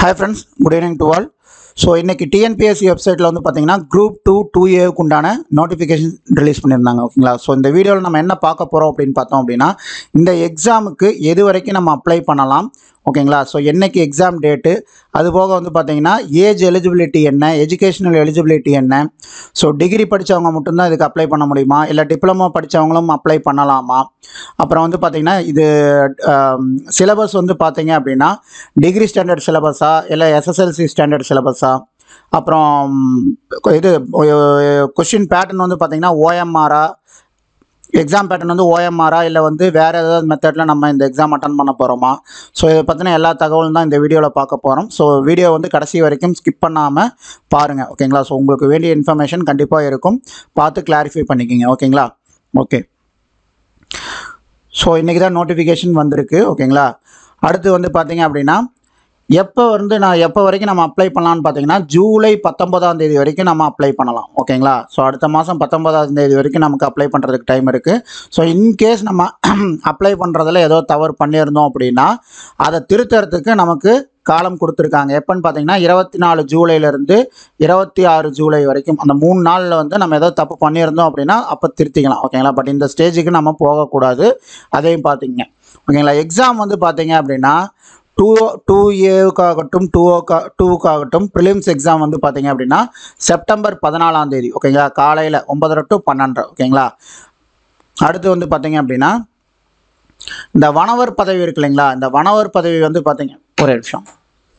hi friends good evening to all so இன்றைக்கி TNPSC வெப்சைட்டில் வந்து பார்த்தீங்கன்னா குரூப் டூ டூ ஏவுக்கு உண்டான நோட்டிஃபிகேஷன் ரிலீஸ் பண்ணியிருந்தாங்க ஓகேங்களா ஸோ இந்த வீடியோவில் நம்ம என்ன பார்க்க போகிறோம் அப்படின்னு பார்த்தோம் அப்படின்னா இந்த எக்ஸாமுக்கு எது வரைக்கும் நம்ம அப்ளை பண்ணலாம் ஓகேங்களா ஸோ என்னைக்கு எக்ஸாம் டேட்டு அது போக வந்து பார்த்தீங்கன்னா ஏஜ் எலிஜிபிலிட்டி என்ன எஜுகேஷனல் எலிஜிபிலிட்டி என்ன ஸோ டிகிரி படித்தவங்க மட்டும்தான் இதுக்கு அப்ளை பண்ண முடியுமா இல்லை டிப்ளமோ படித்தவங்களும் அப்ளை பண்ணலாமா அப்புறம் வந்து பார்த்தீங்கன்னா இது சிலபஸ் வந்து பார்த்தீங்க அப்படின்னா டிகிரி ஸ்டாண்டர்ட் சிலபஸா இல்லை எஸ்எஸ்எல்சி ஸ்டாண்டர்ட் சிலபஸா அப்புறம் இது கொஷின் பேட்டர்ன் வந்து பார்த்தீங்கன்னா ஓஎம்ஆரா எக்ஸாம் பேட்டர்ன் வந்து ஓஎம்ஆரா இல்லை வந்து வேறு ஏதாவது மெத்தடில் நம்ம இந்த எக்ஸாம் அட்டன் பண்ண போகிறோமா ஸோ இதை பற்றின எல்லா தகவலும் தான் இந்த வீடியோவில் பார்க்க போகிறோம் ஸோ வீடியோ வந்து கடைசி வரைக்கும் ஸ்கிப் பண்ணாமல் பாருங்கள் ஓகேங்களா ஸோ உங்களுக்கு வேண்டிய இன்ஃபர்மேஷன் கண்டிப்பாக இருக்கும் பார்த்து கிளாரிஃபை பண்ணிக்கிங்க ஓகேங்களா ஓகே ஸோ இன்றைக்கி தான் நோட்டிஃபிகேஷன் வந்திருக்கு ஓகேங்களா அடுத்து வந்து பார்த்தீங்க அப்படின்னா எப்போ வந்து நான் எப்போ வரைக்கும் நம்ம அப்ளை பண்ணலாம்னு பார்த்தீங்கன்னா ஜூலை பத்தொன்பதாம் தேதி வரைக்கும் நம்ம அப்ளை பண்ணலாம் ஓகேங்களா ஸோ அடுத்த மாதம் பத்தொன்பதாம் தேதி வரைக்கும் நமக்கு அப்ளை பண்ணுறதுக்கு டைம் இருக்குது ஸோ இன்கேஸ் நம்ம அப்ளை பண்ணுறதுல ஏதோ தவறு பண்ணியிருந்தோம் அப்படின்னா அதை திருத்தறதுக்கு நமக்கு காலம் கொடுத்துருக்காங்க எப்போன்னு பார்த்தீங்கன்னா இருபத்தி நாலு ஜூலைலேருந்து இருபத்தி ஆறு ஜூலை வரைக்கும் அந்த மூணு நாளில் வந்து நம்ம ஏதோ தப்பு பண்ணியிருந்தோம் அப்படின்னா அப்போ திருத்திக்கலாம் ஓகேங்களா பட் இந்த ஸ்டேஜுக்கு நம்ம போகக்கூடாது அதையும் பார்த்தீங்க ஓகேங்களா எக்ஸாம் வந்து பார்த்தீங்க அப்படின்னா டூ டூ ஏவுக்காகட்டும் டூ ஓக்கா டூவுக்காகட்டும் ப்ரிலிம்ஸ் எக்ஸாம் வந்து பார்த்தீங்க அப்படின்னா செப்டம்பர் பதினாலாம் தேதி ஓகேங்களா காலையில் ஒன்பதரை டு பன்னெண்டரை ஓகேங்களா அடுத்து வந்து பார்த்தீங்க அப்படின்னா இந்த வனவர் பதவி இருக்கு இல்லைங்களா இந்த வனவர் பதவி வந்து பார்த்தீங்க ஒரு நிமிஷம்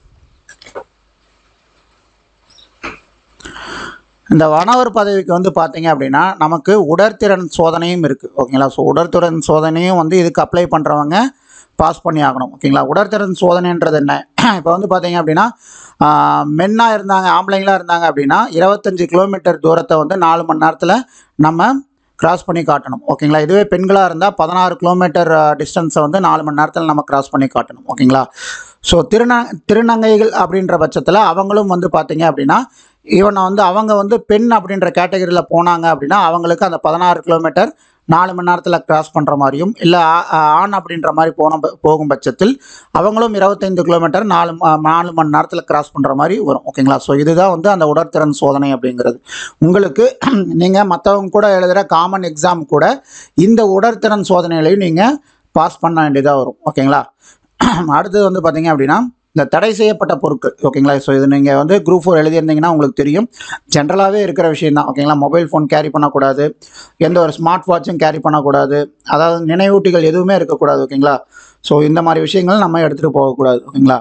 இந்த வனவர் பதவிக்கு வந்து பார்த்தீங்க அப்படின்னா நமக்கு உடற்திறன் சோதனையும் இருக்குது ஓகேங்களா ஸோ உடற்திறன் சோதனையும் வந்து இதுக்கு அப்ளை பண்ணுறவங்க பாஸ் பண்ணி ஆகணும் ஓகேங்களா உடற்திறன் சோதனைன்றது என்ன இப்போ வந்து பார்த்தீங்க அப்படின்னா மென்னாக இருந்தாங்க ஆம்பளைங்களாக இருந்தாங்க அப்படின்னா இருபத்தஞ்சி கிலோமீட்டர் தூரத்தை வந்து நாலு மணி நேரத்தில் நம்ம கிராஸ் பண்ணி காட்டணும் ஓகேங்களா இதுவே பெண்களாக இருந்தால் பதினாறு கிலோமீட்டர் டிஸ்டன்ஸை வந்து நாலு மணி நேரத்தில் நம்ம கிராஸ் பண்ணி காட்டணும் ஓகேங்களா ஸோ திருந திருநங்கைகள் அப்படின்ற பட்சத்தில் அவங்களும் வந்து பார்த்தீங்க அப்படின்னா ஈவன் வந்து அவங்க வந்து பெண் அப்படின்ற கேட்டகரியில் போனாங்க அப்படின்னா அவங்களுக்கு அந்த பதினாறு கிலோமீட்டர் நாலு மணி நேரத்தில் கிராஸ் பண்ணுற மாதிரியும் இல்லை ஆண் அப்படின்ற மாதிரி போன போகும் பட்சத்தில் அவங்களும் இருபத்தைந்து கிலோமீட்டர் நாலு நாலு மணி நேரத்தில் கிராஸ் பண்ணுற மாதிரி வரும் ஓகேங்களா ஸோ இதுதான் வந்து அந்த உடற்திறன் சோதனை அப்படிங்கிறது உங்களுக்கு நீங்கள் மற்றவங்க கூட எழுதுகிற காமன் எக்ஸாம் கூட இந்த உடற்திறன் சோதனைகளையும் நீங்கள் பாஸ் பண்ண வேண்டியதாக வரும் ஓகேங்களா அடுத்தது வந்து பார்த்தீங்க அப்படின்னா இந்த தடை செய்யப்பட்ட பொருட்கள் ஓகேங்களா ஸோ இது நீங்கள் வந்து குரூப் ஃபோர் எழுதியிருந்தீங்கன்னா உங்களுக்கு தெரியும் ஜென்ரலாகவே இருக்கிற விஷயம் தான் ஓகேங்களா மொபைல் ஃபோன் கேரி பண்ணக்கூடாது எந்த ஒரு ஸ்மார்ட் வாட்சும் கேரி பண்ணக்கூடாது அதாவது நினைவூட்டிகள் எதுவுமே இருக்கக்கூடாது ஓகேங்களா ஸோ இந்த மாதிரி விஷயங்கள் நம்ம எடுத்துகிட்டு போகக்கூடாது ஓகேங்களா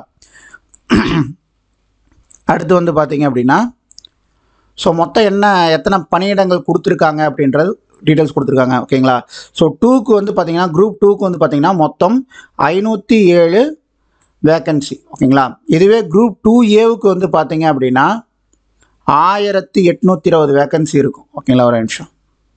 அடுத்து வந்து பார்த்தீங்க அப்படின்னா ஸோ மொத்தம் என்ன எத்தனை பணியிடங்கள் கொடுத்துருக்காங்க அப்படின்றது டீட்டெயில்ஸ் கொடுத்துருக்காங்க ஓகேங்களா ஸோ டூக்கு வந்து பார்த்தீங்கன்னா குரூப் டூக்கு வந்து பார்த்தீங்கன்னா மொத்தம் ஐநூற்றி ஏழு வேக்கன்சி ஓகேங்களா இதுவே குரூப் டூ ஏவுக்கு வந்து பார்த்தீங்க அப்படின்னா ஆயிரத்தி எட்நூற்றி இருபது வேக்கன்சி இருக்கும் ஓகேங்களா ஒரு நிமிஷம்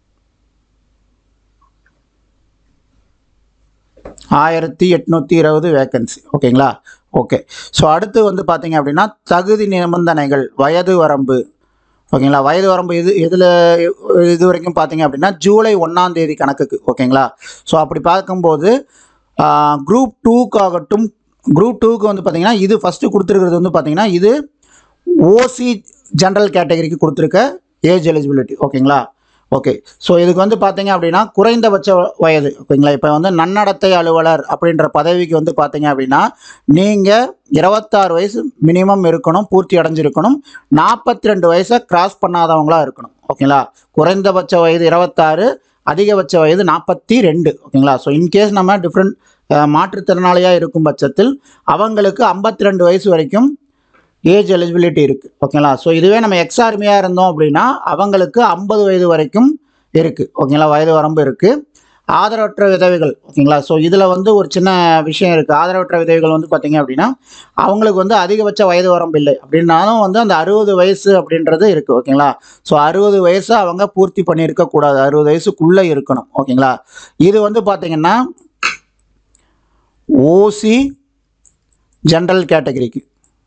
ஆயிரத்தி எட்நூற்றி இருபது வேக்கன்சி ஓகேங்களா ஓகே ஸோ அடுத்து வந்து பார்த்தீங்க அப்படின்னா தகுதி நிபந்தனைகள் வயது வரம்பு ஓகேங்களா வயது வரம்பு இது இதில் இது வரைக்கும் பார்த்தீங்க அப்படின்னா ஜூலை ஒன்றாம் தேதி கணக்குக்கு ஓகேங்களா ஸோ அப்படி பார்க்கும்போது குரூப் டூக்காகட்டும் குரூப் டூக்கு வந்து பார்த்தீங்கன்னா இது ஃபஸ்ட்டு கொடுத்துருக்கிறது வந்து பார்த்தீங்கன்னா இது ஓசி ஜென்ரல் கேட்டகரிக்கு கொடுத்துருக்க ஏஜ் எலிஜிபிலிட்டி ஓகேங்களா ஓகே ஸோ இதுக்கு வந்து பார்த்தீங்க அப்படின்னா குறைந்தபட்ச வயது ஓகேங்களா இப்போ வந்து நன்னடத்தை அலுவலர் அப்படின்ற பதவிக்கு வந்து பார்த்தீங்க அப்படின்னா நீங்கள் இருபத்தாறு வயசு மினிமம் இருக்கணும் பூர்த்தி அடைஞ்சிருக்கணும் நாற்பத்தி ரெண்டு வயசை கிராஸ் பண்ணாதவங்களாக இருக்கணும் ஓகேங்களா குறைந்தபட்ச வயது இருபத்தாறு அதிகபட்ச வயது நாற்பத்தி ரெண்டு ஓகேங்களா ஸோ இன்கேஸ் நம்ம டிஃப்ரெண்ட் மாற்றுத்திறனாளியாக இருக்கும் பட்சத்தில் அவங்களுக்கு ஐம்பத்தி ரெண்டு வயசு வரைக்கும் ஏஜ் எலிஜிபிலிட்டி இருக்குது ஓகேங்களா ஸோ இதுவே நம்ம எக்ஸார்மியாக இருந்தோம் அப்படின்னா அவங்களுக்கு ஐம்பது வயது வரைக்கும் இருக்குது ஓகேங்களா வயது வரம்பு இருக்குது ஆதரவற்ற விதவைகள் ஓகேங்களா ஸோ இதில் வந்து ஒரு சின்ன விஷயம் இருக்குது ஆதரவற்ற விதவைகள் வந்து பார்த்திங்க அப்படின்னா அவங்களுக்கு வந்து அதிகபட்ச வயது வரம்பு இல்லை அப்படின்னாலும் வந்து அந்த அறுபது வயசு அப்படின்றது இருக்குது ஓகேங்களா ஸோ அறுபது வயசு அவங்க பூர்த்தி பண்ணியிருக்கக்கூடாது அறுபது வயசுக்குள்ளே இருக்கணும் ஓகேங்களா இது வந்து பார்த்திங்கன்னா ஓசி ஜென்ரல் கேட்டகரிக்கு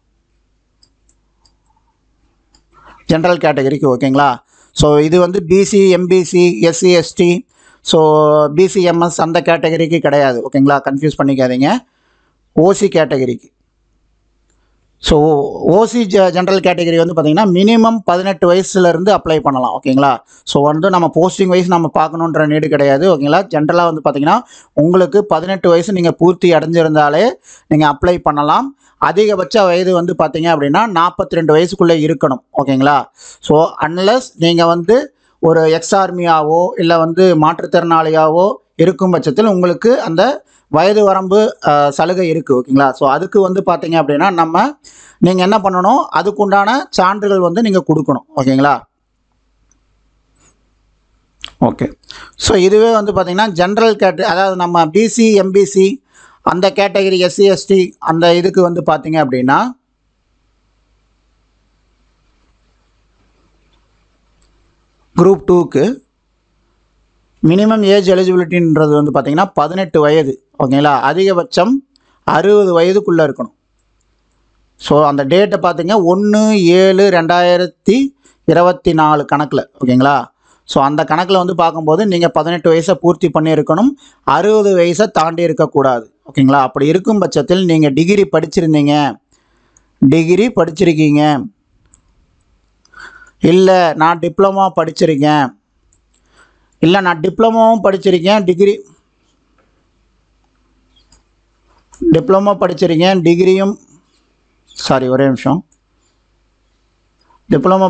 ஜென்ரல் கேட்டகரிக்கு ஓகேங்களா ஸோ இது வந்து BC MBC SC ST so BCMS அந்த கேட்டகரிக்கு கிடையாது ஓகேங்களா கன்ஃபியூஸ் பண்ணிக்காதீங்க ஓசி கேட்டகரிக்கு ஸோ ஓசி ஜென்ரல் கேட்டகரி வந்து பார்த்திங்கன்னா மினிமம் பதினெட்டு வயசுலேருந்து அப்ளை பண்ணலாம் ஓகேங்களா ஸோ வந்து நம்ம போஸ்டிங் வைஸ் நம்ம பார்க்கணுன்ற நீடு கிடையாது ஓகேங்களா ஜென்ரலாக வந்து பார்த்திங்கன்னா உங்களுக்கு பதினெட்டு வயசு நீங்கள் பூர்த்தி அடைஞ்சிருந்தாலே நீங்கள் அப்ளை பண்ணலாம் அதிகபட்ச வயது வந்து பார்த்தீங்க அப்படின்னா நாற்பத்தி ரெண்டு வயசுக்குள்ளே இருக்கணும் ஓகேங்களா ஸோ அன்லஸ் நீங்கள் வந்து ஒரு எக்ஸ்ஆர்மியாவோ இல்லை வந்து மாற்றுத்திறனாளியாவோ இருக்கும் பட்சத்தில் உங்களுக்கு அந்த வயது வரம்பு அஹ், சலுகை இருக்குது ஓகேங்களா ஸோ அதுக்கு வந்து பார்த்தீங்க அப்படின்னா நம்ம நீங்கள் என்ன பண்ணணும் அதுக்குண்டான சான்றுகள் வந்து நீங்கள் கொடுக்கணும் ஓகேங்களா ஓகே ஸோ இதுவே வந்து பார்த்தீங்கன்னா ஜென்ரல் கேட்ட அதாவது நம்ம பிசி எம்பிசி அந்த கேட்டகரி எஸ்சி எஸ்டி அந்த இதுக்கு வந்து பார்த்தீங்க அப்படின்னா குரூப் டூக்கு மினிமம் ஏஜ் எலிஜிபிலிட்டின்றது வந்து பார்த்தீங்கன்னா பதினெட்டு வயது ஓகேங்களா அதிகபட்சம் அறுபது வயதுக்குள்ளே இருக்கணும் ஸோ அந்த டேட்டை பார்த்தீங்க ஒன்று ஏழு ரெண்டாயிரத்தி இருபத்தி நாலு கணக்கில் ஓகேங்களா ஸோ அந்த கணக்கில் வந்து பார்க்கும்போது நீங்கள் பதினெட்டு வயசை பூர்த்தி பண்ணியிருக்கணும் அறுபது வயசை தாண்டி இருக்கக்கூடாது ஓகேங்களா அப்படி இருக்கும் பட்சத்தில் நீங்கள் டிகிரி படிச்சிருந்தீங்க டிகிரி படிச்சிருக்கீங்க இல்லை நான் டிப்ளமா படிச்சிருக்கேன் இல்லை நான் டிப்ளமாவும் படிச்சிருக்கேன் டிகிரி டிப்ளமோ படிச்சிருக்கேன் டிகிரியும் சாரி ஒரே நிமிஷம் டிப்ளமோ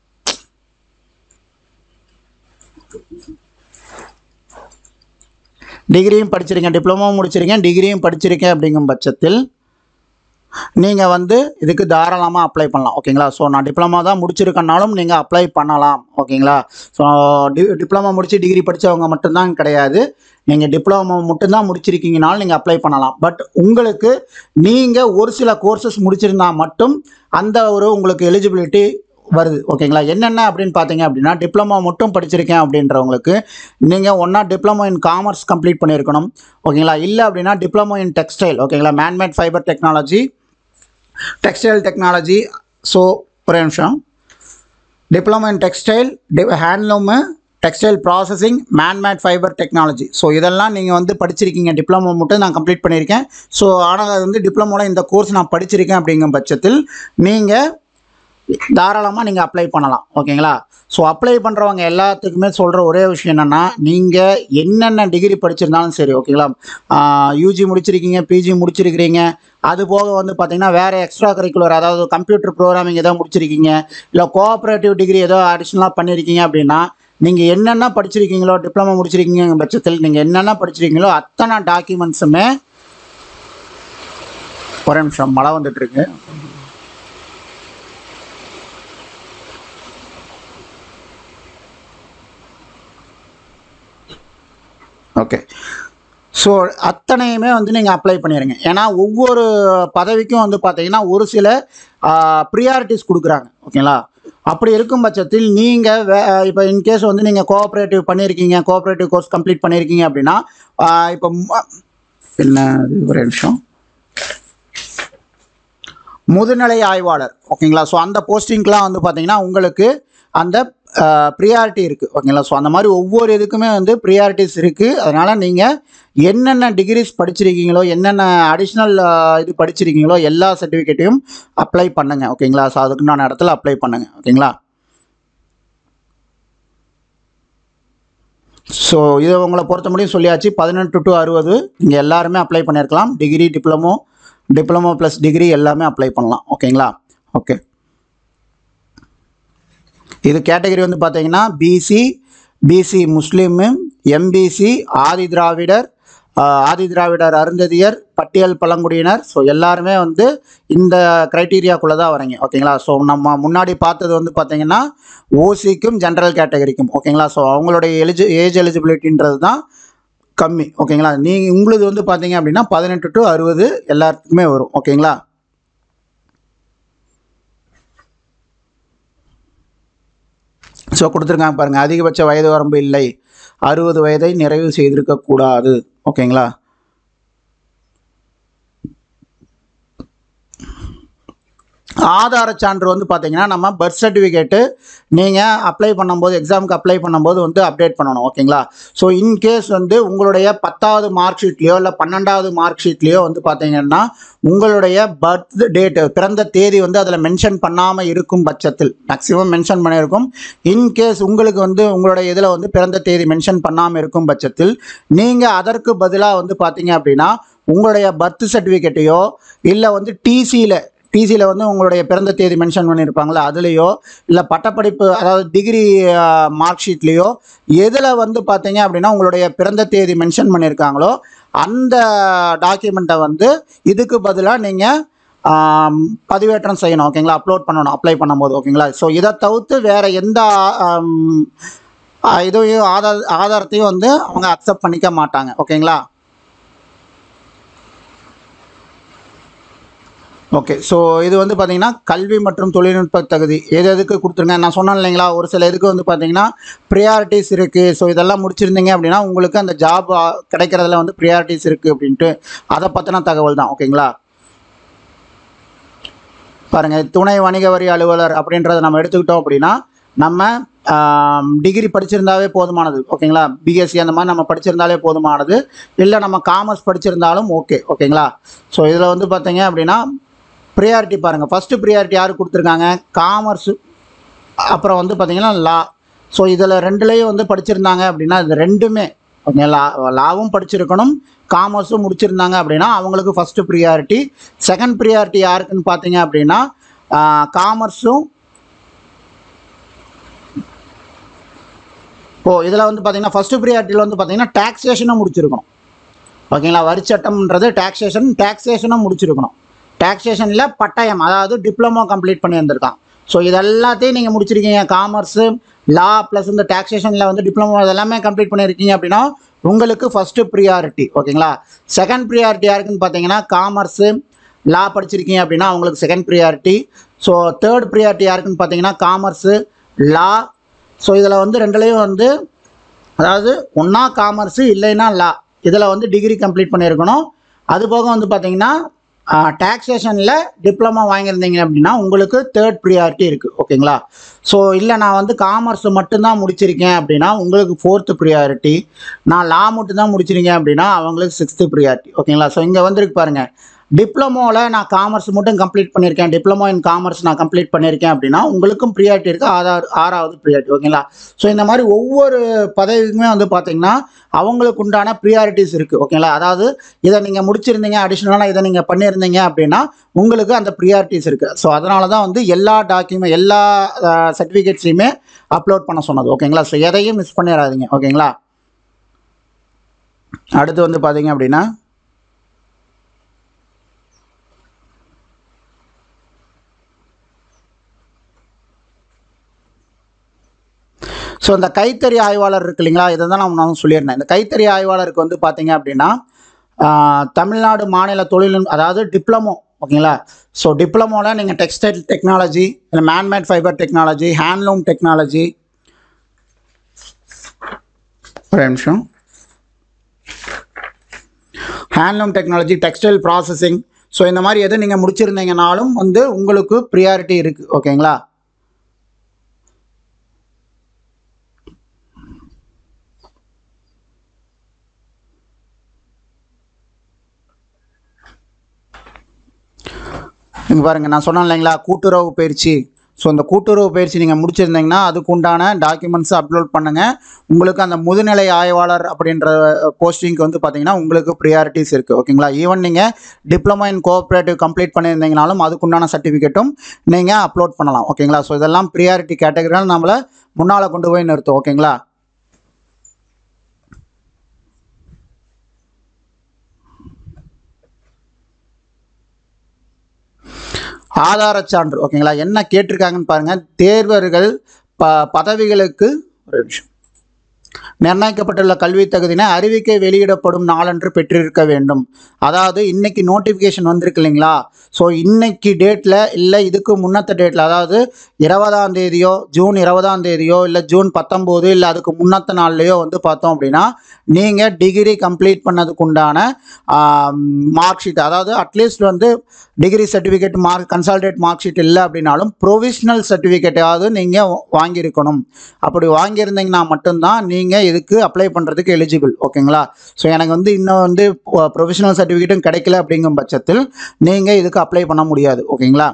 டிகிரியும் படிச்சிருக்கேன் டிப்ளமோவும் முடிச்சிருக்கேன் டிகிரியும் படிச்சிருக்கேன் அப்படிங்கும் பட்சத்தில் நீங்கள் வந்து இதுக்கு தாராளமாக அப்ளை பண்ணலாம் ஓகேங்களா ஸோ நான் டிப்ளமா தான் முடிச்சிருக்கனாலும் நீங்கள் அப்ளை பண்ணலாம் ஓகேங்களா ஸோ டி டிப்ளமா முடித்து டிகிரி படித்தவங்க மட்டும்தான் கிடையாது நீங்கள் டிப்ளமோ மட்டும்தான் முடிச்சிருக்கீங்கனாலும் நீங்கள் அப்ளை பண்ணலாம் பட் உங்களுக்கு நீங்கள் ஒரு சில கோர்சஸ் முடிச்சிருந்தா மட்டும் அந்த ஒரு உங்களுக்கு எலிஜிபிலிட்டி வருது ஓகேங்களா என்னென்ன அப்படின்னு பார்த்தீங்க அப்படின்னா டிப்ளமோ மட்டும் படிச்சிருக்கேன் அப்படின்றவங்களுக்கு நீங்கள் ஒன்றா டிப்ளமோ இன் காமர்ஸ் கம்ப்ளீட் பண்ணியிருக்கணும் ஓகேங்களா இல்லை அப்படின்னா டிப்ளமோ இன் டெக்ஸ்டைல் ஓகேங்களா manmade fibre technology textile technology so ஒரே நிமிஷம் diploma in textile handloom textile processing manmade fibre technology so இதெல்லாம் நீங்கள் வந்து படிச்சிருக்கீங்க டிப்ளமோ மட்டும் நான் கம்ப்ளீட் பண்ணியிருக்கேன் ஸோ ஆனால் அது வந்து டிப்ளமோவில் இந்த கோர்ஸ் நான் படிச்சிருக்கேன் அப்படிங்கும் பட்சத்தில் நீங்கள் தாராளமாக நீங்கள் அப்ளை பண்ணலாம் ஓகேங்களா ஸோ அப்ளை பண்ணுறவங்க எல்லாத்துக்குமே சொல்கிற ஒரே விஷயம் என்னென்னா நீங்கள் என்னென்ன டிகிரி படிச்சிருந்தாலும் சரி ஓகேங்களா யூஜி முடிச்சிருக்கீங்க பிஜி முடிச்சிருக்கிறீங்க அது போக வந்து பார்த்தீங்கன்னா வேறு எக்ஸ்ட்ரா கரிக்குலர் அதாவது கம்ப்யூட்டர் ப்ரோக்ராமிங் ஏதோ முடிச்சிருக்கீங்க இல்லை கோஆப்ரேட்டிவ் டிகிரி ஏதோ அடிஷ்னலாக பண்ணியிருக்கீங்க அப்படின்னா நீங்கள் என்னென்ன படிச்சிருக்கீங்களோ டிப்ளமோ முடிச்சிருக்கீங்க பட்சத்தில் நீங்கள் என்னென்ன படிச்சிருக்கீங்களோ அத்தனை டாக்குமெண்ட்ஸுமே ஒரு நிமிஷம் மழை வந்துட்டுருக்கு ஓகே ஸோ அத்தனையுமே வந்து நீங்கள் அப்ளை பண்ணிடுங்க ஏன்னா ஒவ்வொரு பதவிக்கும் வந்து பார்த்தீங்கன்னா ஒரு சில ப்ரியாரிட்டிஸ் கொடுக்குறாங்க ஓகேங்களா அப்படி இருக்கும் பட்சத்தில் நீங்கள் வே இப்போ இன்கேஸ் வந்து நீங்கள் கோஆப்ரேட்டிவ் பண்ணியிருக்கீங்க கோஆப்ரேட்டிவ் கோர்ஸ் கம்ப்ளீட் பண்ணியிருக்கீங்க அப்படின்னா ஆஹ் இப்போ ம- என்ன இது ஒரு நிமிஷம் முதுநிலை ஆய்வாளர் ஓகேங்களா ஸோ அந்த போஸ்டிங்க்கெலாம் வந்து பார்த்தீங்கன்னா உங்களுக்கு அந்த ப்ரியாரிட்டி இருக்குது ஓகேங்களா ஸோ அந்த மாதிரி ஒவ்வொரு இதுக்குமே வந்து ப்ரியாரிட்டிஸ் இருக்குது அதனால் நீங்கள் என்னென்ன டிகிரிஸ் படிச்சிருக்கீங்களோ என்னென்ன அடிஷ்னல் இது படிச்சிருக்கீங்களோ எல்லா சர்டிஃபிகேட்டையும் அப்ளை பண்ணுங்கள் ஓகேங்களா ஸோ அதுக்குண்டான இடத்துல அப்ளை பண்ணுங்கள் ஓகேங்களா ஸோ இதை உங்களை பொறுத்த முடியும் சொல்லியாச்சு பதினெட்டு டு அறுபது நீங்கள் எல்லாருமே அப்ளை பண்ணியிருக்கலாம் degree diploma diploma plus degree எல்லாமே அப்ளை பண்ணலாம் ஓகேங்களா ஓகே இது கேட்டகரி வந்து பார்த்தீங்கன்னா BC BC Muslim MBC Adi Dravidar ஆஹ், ஆதி திராவிடர் அருந்ததியர் பட்டியல் பழங்குடியினர் ஸோ எல்லாருமே வந்து இந்த க்ரைட்டீரியாக்குள்ளே தான் வரீங்க ஓகேங்களா ஸோ நம்ம முன்னாடி பார்த்தது வந்து பார்த்தீங்கன்னா ஓசிக்கும் ஜென்ரல் கேட்டகரிக்கும் ஓகேங்களா ஸோ அவங்களுடைய எலிஜி ஏஜ் எலிஜிபிலிட்டின்றது தான் கம்மி ஓகேங்களா நீங்கள் உங்களுது வந்து பார்த்தீங்க அப்படின்னா பதினெட்டு டு அறுபது எல்லாத்துக்குமே வரும் ஓகேங்களா ஸோ கொடுத்துருக்காங்க பாருங்கள் அதிகபட்ச வயது வரம்பு இல்லை அறுபது வயதை நிறைவு செய்திருக்கக்கூடாது ஓகேங்களா ஆதார சான்று வந்து பார்த்தீங்கன்னா நம்ம பர்த் சர்டிஃபிகேட்டு நீங்கள் அப்ளை பண்ணும்போது எக்ஸாமுக்கு அப்ளை பண்ணும்போது வந்து அப்டேட் பண்ணணும் ஓகேங்களா ஸோ இன்கேஸ் வந்து உங்களுடைய பத்தாவது மார்க் ஷீட்லேயோ இல்லை பன்னெண்டாவது மார்க் ஷீட்லேயோ வந்து பார்த்தீங்கன்னா உங்களுடைய பர்த் டேட் பிறந்த தேதி வந்து அதில் மென்ஷன் பண்ணாமல் இருக்கும் பட்சத்தில் மேக்ஸிமம் மென்ஷன் பண்ணியிருக்கும் இன்கேஸ் உங்களுக்கு வந்து உங்களுடைய இதில் வந்து பிறந்த தேதி மென்ஷன் பண்ணாமல் இருக்கும் பட்சத்தில் நீங்கள் அதற்கு பதிலாக வந்து பார்த்தீங்க அப்படின்னா உங்களுடைய பர்த் சர்டிஃபிகேட்டையோ இல்லை வந்து டிசியில் டிசியில் வந்து உங்களுடைய பிறந்த தேதி மென்ஷன் பண்ணியிருப்பாங்களா அதுலேயோ இல்லை பட்டப்படிப்பு அதாவது டிகிரி மார்க் ஷீட்லேயோ எதில் வந்து பார்த்தீங்க அப்படின்னா உங்களுடைய பிறந்த தேதி மென்ஷன் பண்ணியிருக்காங்களோ அந்த டாக்குமெண்ட்டை வந்து இதுக்கு பதிலாக நீங்கள் பதிவேற்றம் செய்யணும் ஓகேங்களா அப்லோட் பண்ணணும் அப்ளை பண்ணும்போது ஓகேங்களா ஸோ இதை தவிர்த்து வேறு எந்த ஆம், ஆ, இதையும் ஆதார் ஆதாரத்தையும் வந்து அவங்க அக்செப்ட் பண்ணிக்க மாட்டாங்க ஓகேங்களா ஓகே ஸோ இது வந்து பார்த்தீங்கன்னா கல்வி மற்றும் தொழில்நுட்ப தகுதி எது எதுக்கு கொடுத்துருங்க நான் சொன்னேன் இல்லைங்களா ஒரு சில இதுக்கு வந்து பார்த்தீங்கன்னா ப்ரியாரிட்டிஸ் இருக்குது ஸோ இதெல்லாம் முடிச்சிருந்தீங்க அப்படின்னா உங்களுக்கு அந்த ஜாப் கிடைக்கிறதுல வந்து ப்ரியாரிட்டிஸ் இருக்குது அப்படின்ட்டு அதை பற்றின தகவல் தான் ஓகேங்களா பாருங்கள் துணை வணிக வரி அலுவலர் அப்படின்றத நம்ம எடுத்துக்கிட்டோம் அப்படின்னா நம்ம டிகிரி படிச்சிருந்தாவே போதுமானது ஓகேங்களா பிஎஸ்சி அந்த மாதிரி நம்ம படிச்சிருந்தாலே போதுமானது இல்லை நம்ம காமர்ஸ் படிச்சிருந்தாலும் ஓகே ஓகேங்களா ஸோ இதில் வந்து பார்த்தீங்க அப்படின்னா ப்ரியாரிட்டி பாருங்கள் ஃபஸ்ட்டு ப்ரியாரிட்டி யாருக்கு கொடுத்துருக்காங்க காமர்ஸு அப்புறம் வந்து பார்த்தீங்கன்னா லா ஸோ இதில் ரெண்டுலேயும் வந்து படிச்சிருந்தாங்க அப்படின்னா இது ரெண்டுமே ஓகே லா லாவும் படிச்சிருக்கணும் காமர்ஸும் முடிச்சிருந்தாங்க அப்படின்னா அவங்களுக்கு ஃபஸ்ட்டு ப்ரியாரிட்டி செகண்ட் ப்ரியாரிட்டி யாருக்குன்னு பார்த்தீங்க அப்படின்னா காமர்ஸும் ஓ இதில் வந்து பார்த்தீங்கன்னா ஃபஸ்ட்டு ப்ரியாரிட்டியில் வந்து பார்த்தீங்கன்னா டாக்ஸேஷனும் முடிச்சிருக்கணும் ஓகேங்களா வரி சட்டம்ன்றது டாக்ஸேஷன் டாக்ஸேஷனும் முடிச்சிருக்கணும் டாக்ஸேஷனில் பட்டயம் அதாவது டிப்ளமோ கம்ப்ளீட் பண்ணி வந்திருக்கான் ஸோ இது எல்லாத்தையும் நீங்கள் முடிச்சிருக்கீங்க காமர்ஸு லா ப்ளஸ் இந்த டாக்ஸேஷனில் வந்து டிப்ளமோ இதெல்லாமே கம்ப்ளீட் பண்ணியிருக்கீங்க அப்படின்னா உங்களுக்கு ஃபஸ்ட்டு ப்ரியாரிட்டி ஓகேங்களா செகண்ட் ப்ரியாரிட்டி யாருக்குன்னு பார்த்தீங்கன்னா காமர்ஸு லா படிச்சிருக்கீங்க அப்படின்னா அவங்களுக்கு second priority so third priority யாருக்குன்னு பார்த்தீங்கன்னா காமர்ஸு லா ஸோ இதில் வந்து ரெண்டுலேயும் வந்து அதாவது ஒன்றா காமர்ஸு இல்லைன்னா லா இதில் வந்து டிகிரி கம்ப்ளீட் பண்ணியிருக்கணும் அது போக வந்து பார்த்தீங்கன்னா டாக்ஸேஷனில் டிப்ளமா வாங்கியிருந்தீங்க அப்படின்னா உங்களுக்கு தேர்ட் ப்ரியாரிட்டி இருக்குது ஓகேங்களா ஸோ இல்லை நான் வந்து காமர்ஸ் மட்டும்தான் முடிச்சிருக்கேன் அப்படின்னா உங்களுக்கு ஃபோர்த்து ப்ரியாரிட்டி நான் லா மட்டும்தான் முடிச்சிருக்கேன் அப்படின்னா அவங்களுக்கு சிக்ஸ்த்து ப்ரியாரிட்டி ஓகேங்களா ஸோ இங்கே வந்துருக்கு பாருங்கள் டிப்ளமோவில் நான் காமர்ஸ் மட்டும் கம்ப்ளீட் பண்ணியிருக்கேன் டிப்ளமோ இன் காமர்ஸ் நான் கம்ப்ளீட் பண்ணியிருக்கேன் அப்படின்னா உங்களுக்கும் ப்ரியாரிட்டி இருக்குது ஆறாவது ஆறாவது ப்ரியாரிட்டி ஓகேங்களா ஸோ இந்த மாதிரி ஒவ்வொரு பதவிக்குமே வந்து பார்த்தீங்கன்னா அவங்களுக்கு உண்டான ப்ரியாரிட்டிஸ் இருக்குது ஓகேங்களா அதாவது இதை நீங்கள் முடிச்சிருந்தீங்க அடிஷ்னலாக இதை நீங்கள் பண்ணியிருந்தீங்க அப்படின்னா உங்களுக்கு அந்த ப்ரியாரிட்டிஸ் இருக்குது ஸோ அதனால தான் வந்து எல்லா டாக்குமெண்ட் எல்லா சர்டிஃபிகேட்ஸையுமே அப்லோட் பண்ண சொன்னது ஓகேங்களா ஸோ எதையும் மிஸ் பண்ணிடாதீங்க ஓகேங்களா அடுத்து வந்து பார்த்தீங்க அப்படின்னா ஸோ இந்த கைத்தறி ஆய்வாளர் இருக்கு இல்லைங்களா இதை தான் நான் நான் சொல்லியிருந்தேன் இந்த கைத்தறி ஆய்வாளருக்கு வந்து பார்த்தீங்க அப்படின்னா ஆஹ், தமிழ்நாடு மாநில தொழில் அதாவது டிப்ளமோ ஓகேங்களா ஸோ டிப்ளமோவில் நீங்கள் டெக்ஸ்டைல் டெக்னாலஜி இல்லை manmade fibre technology handloom technology ஒரு நிமிஷம் handloom technology textile processing so இந்த மாதிரி எது நீங்கள் முடிச்சிருந்தீங்கனாலும் வந்து உங்களுக்கு ப்ரியாரிட்டி இருக்குது ஓகேங்களா இங்கே பாருங்கள் நான் சொன்னேன் இல்லைங்களா கூட்டுறவு பயிற்சி ஸோ இந்த கூட்டுறவு பயிற்சி நீங்கள் முடிச்சிருந்தீங்கன்னா அதுக்கு உண்டான டாக்குமெண்ட்ஸ் அப்லோட் பண்ணுங்கள் உங்களுக்கு அந்த முதுநிலை ஆய்வாளர் அப்படின்ற போஸ்டிங்க்கு வந்து பார்த்தீங்கன்னா உங்களுக்கு ப்ரியாரிட்டிஸ் இருக்குது ஓகேங்களா ஈவன் நீங்கள் டிப்ளமோ இன் கோஆப்ரேட்டிவ் கம்ப்ளீட் பண்ணியிருந்தீங்கனாலும் அதுக்குண்டான சர்டிஃபிகேட்டும் நீங்கள் அப்லோட் பண்ணலாம் ஓகேங்களா ஸோ இதெல்லாம் ப்ரியாரிட்டி கேட்டகரியால் நம்மளை முன்னால் கொண்டு போய் நிறுத்தும் ஓகேங்களா ஆதாரச் சான்று ஓகேங்களா என்ன கேட்டிருக்காங்கன்னு பாருங்கள் தேர்வர்கள் ப பதவிகளுக்கு ஒரு நிமிஷம் நிர்ணயிக்கப்பட்டுள்ள கல்வி தகுதினை அறிவிக்கை வெளியிடப்படும் நாளன்று பெற்றிருக்க வேண்டும் அதாவது இன்னைக்கு நோட்டிஃபிகேஷன் வந்திருக்கு இல்லைங்களா ஸோ இன்னைக்கு டேட்டில் இல்லை இதுக்கு முன்னத்த டேட்டில் அதாவது இருபதாம் தேதியோ ஜூன் இருபதாம் தேதியோ இல்லை ஜூன் பத்தொம்போது இல்லை அதுக்கு முன்னத்த நாள்லையோ வந்து பார்த்தோம் அப்படின்னா நீங்கள் டிகிரி கம்ப்ளீட் பண்ணதுக்கு உண்டான மார்க் ஷீட் அதாவது அட்லீஸ்ட் வந்து degree certificate mark consolidated mark sheet இல்லை அப்படின்னாலும் ப்ரொவிஷ்னல் சர்டிஃபிகேட்டாவது நீங்கள் வாங்கியிருக்கணும் அப்படி வாங்கியிருந்தீங்கன்னா மட்டும்தான் நீங்கள் இதுக்கு அப்ளை பண்ணுறதுக்கு எலிஜிபிள் ஓகேங்களா ஸோ எனக்கு வந்து இன்னும் வந்து ப்ரொஃபஷனல் சர்டிஃபிகேட்டும் கிடைக்கல அப்படிங்கும் பட்சத்தில் நீங்கள் இதுக்கு அப்ளை பண்ண முடியாது ஓகேங்களா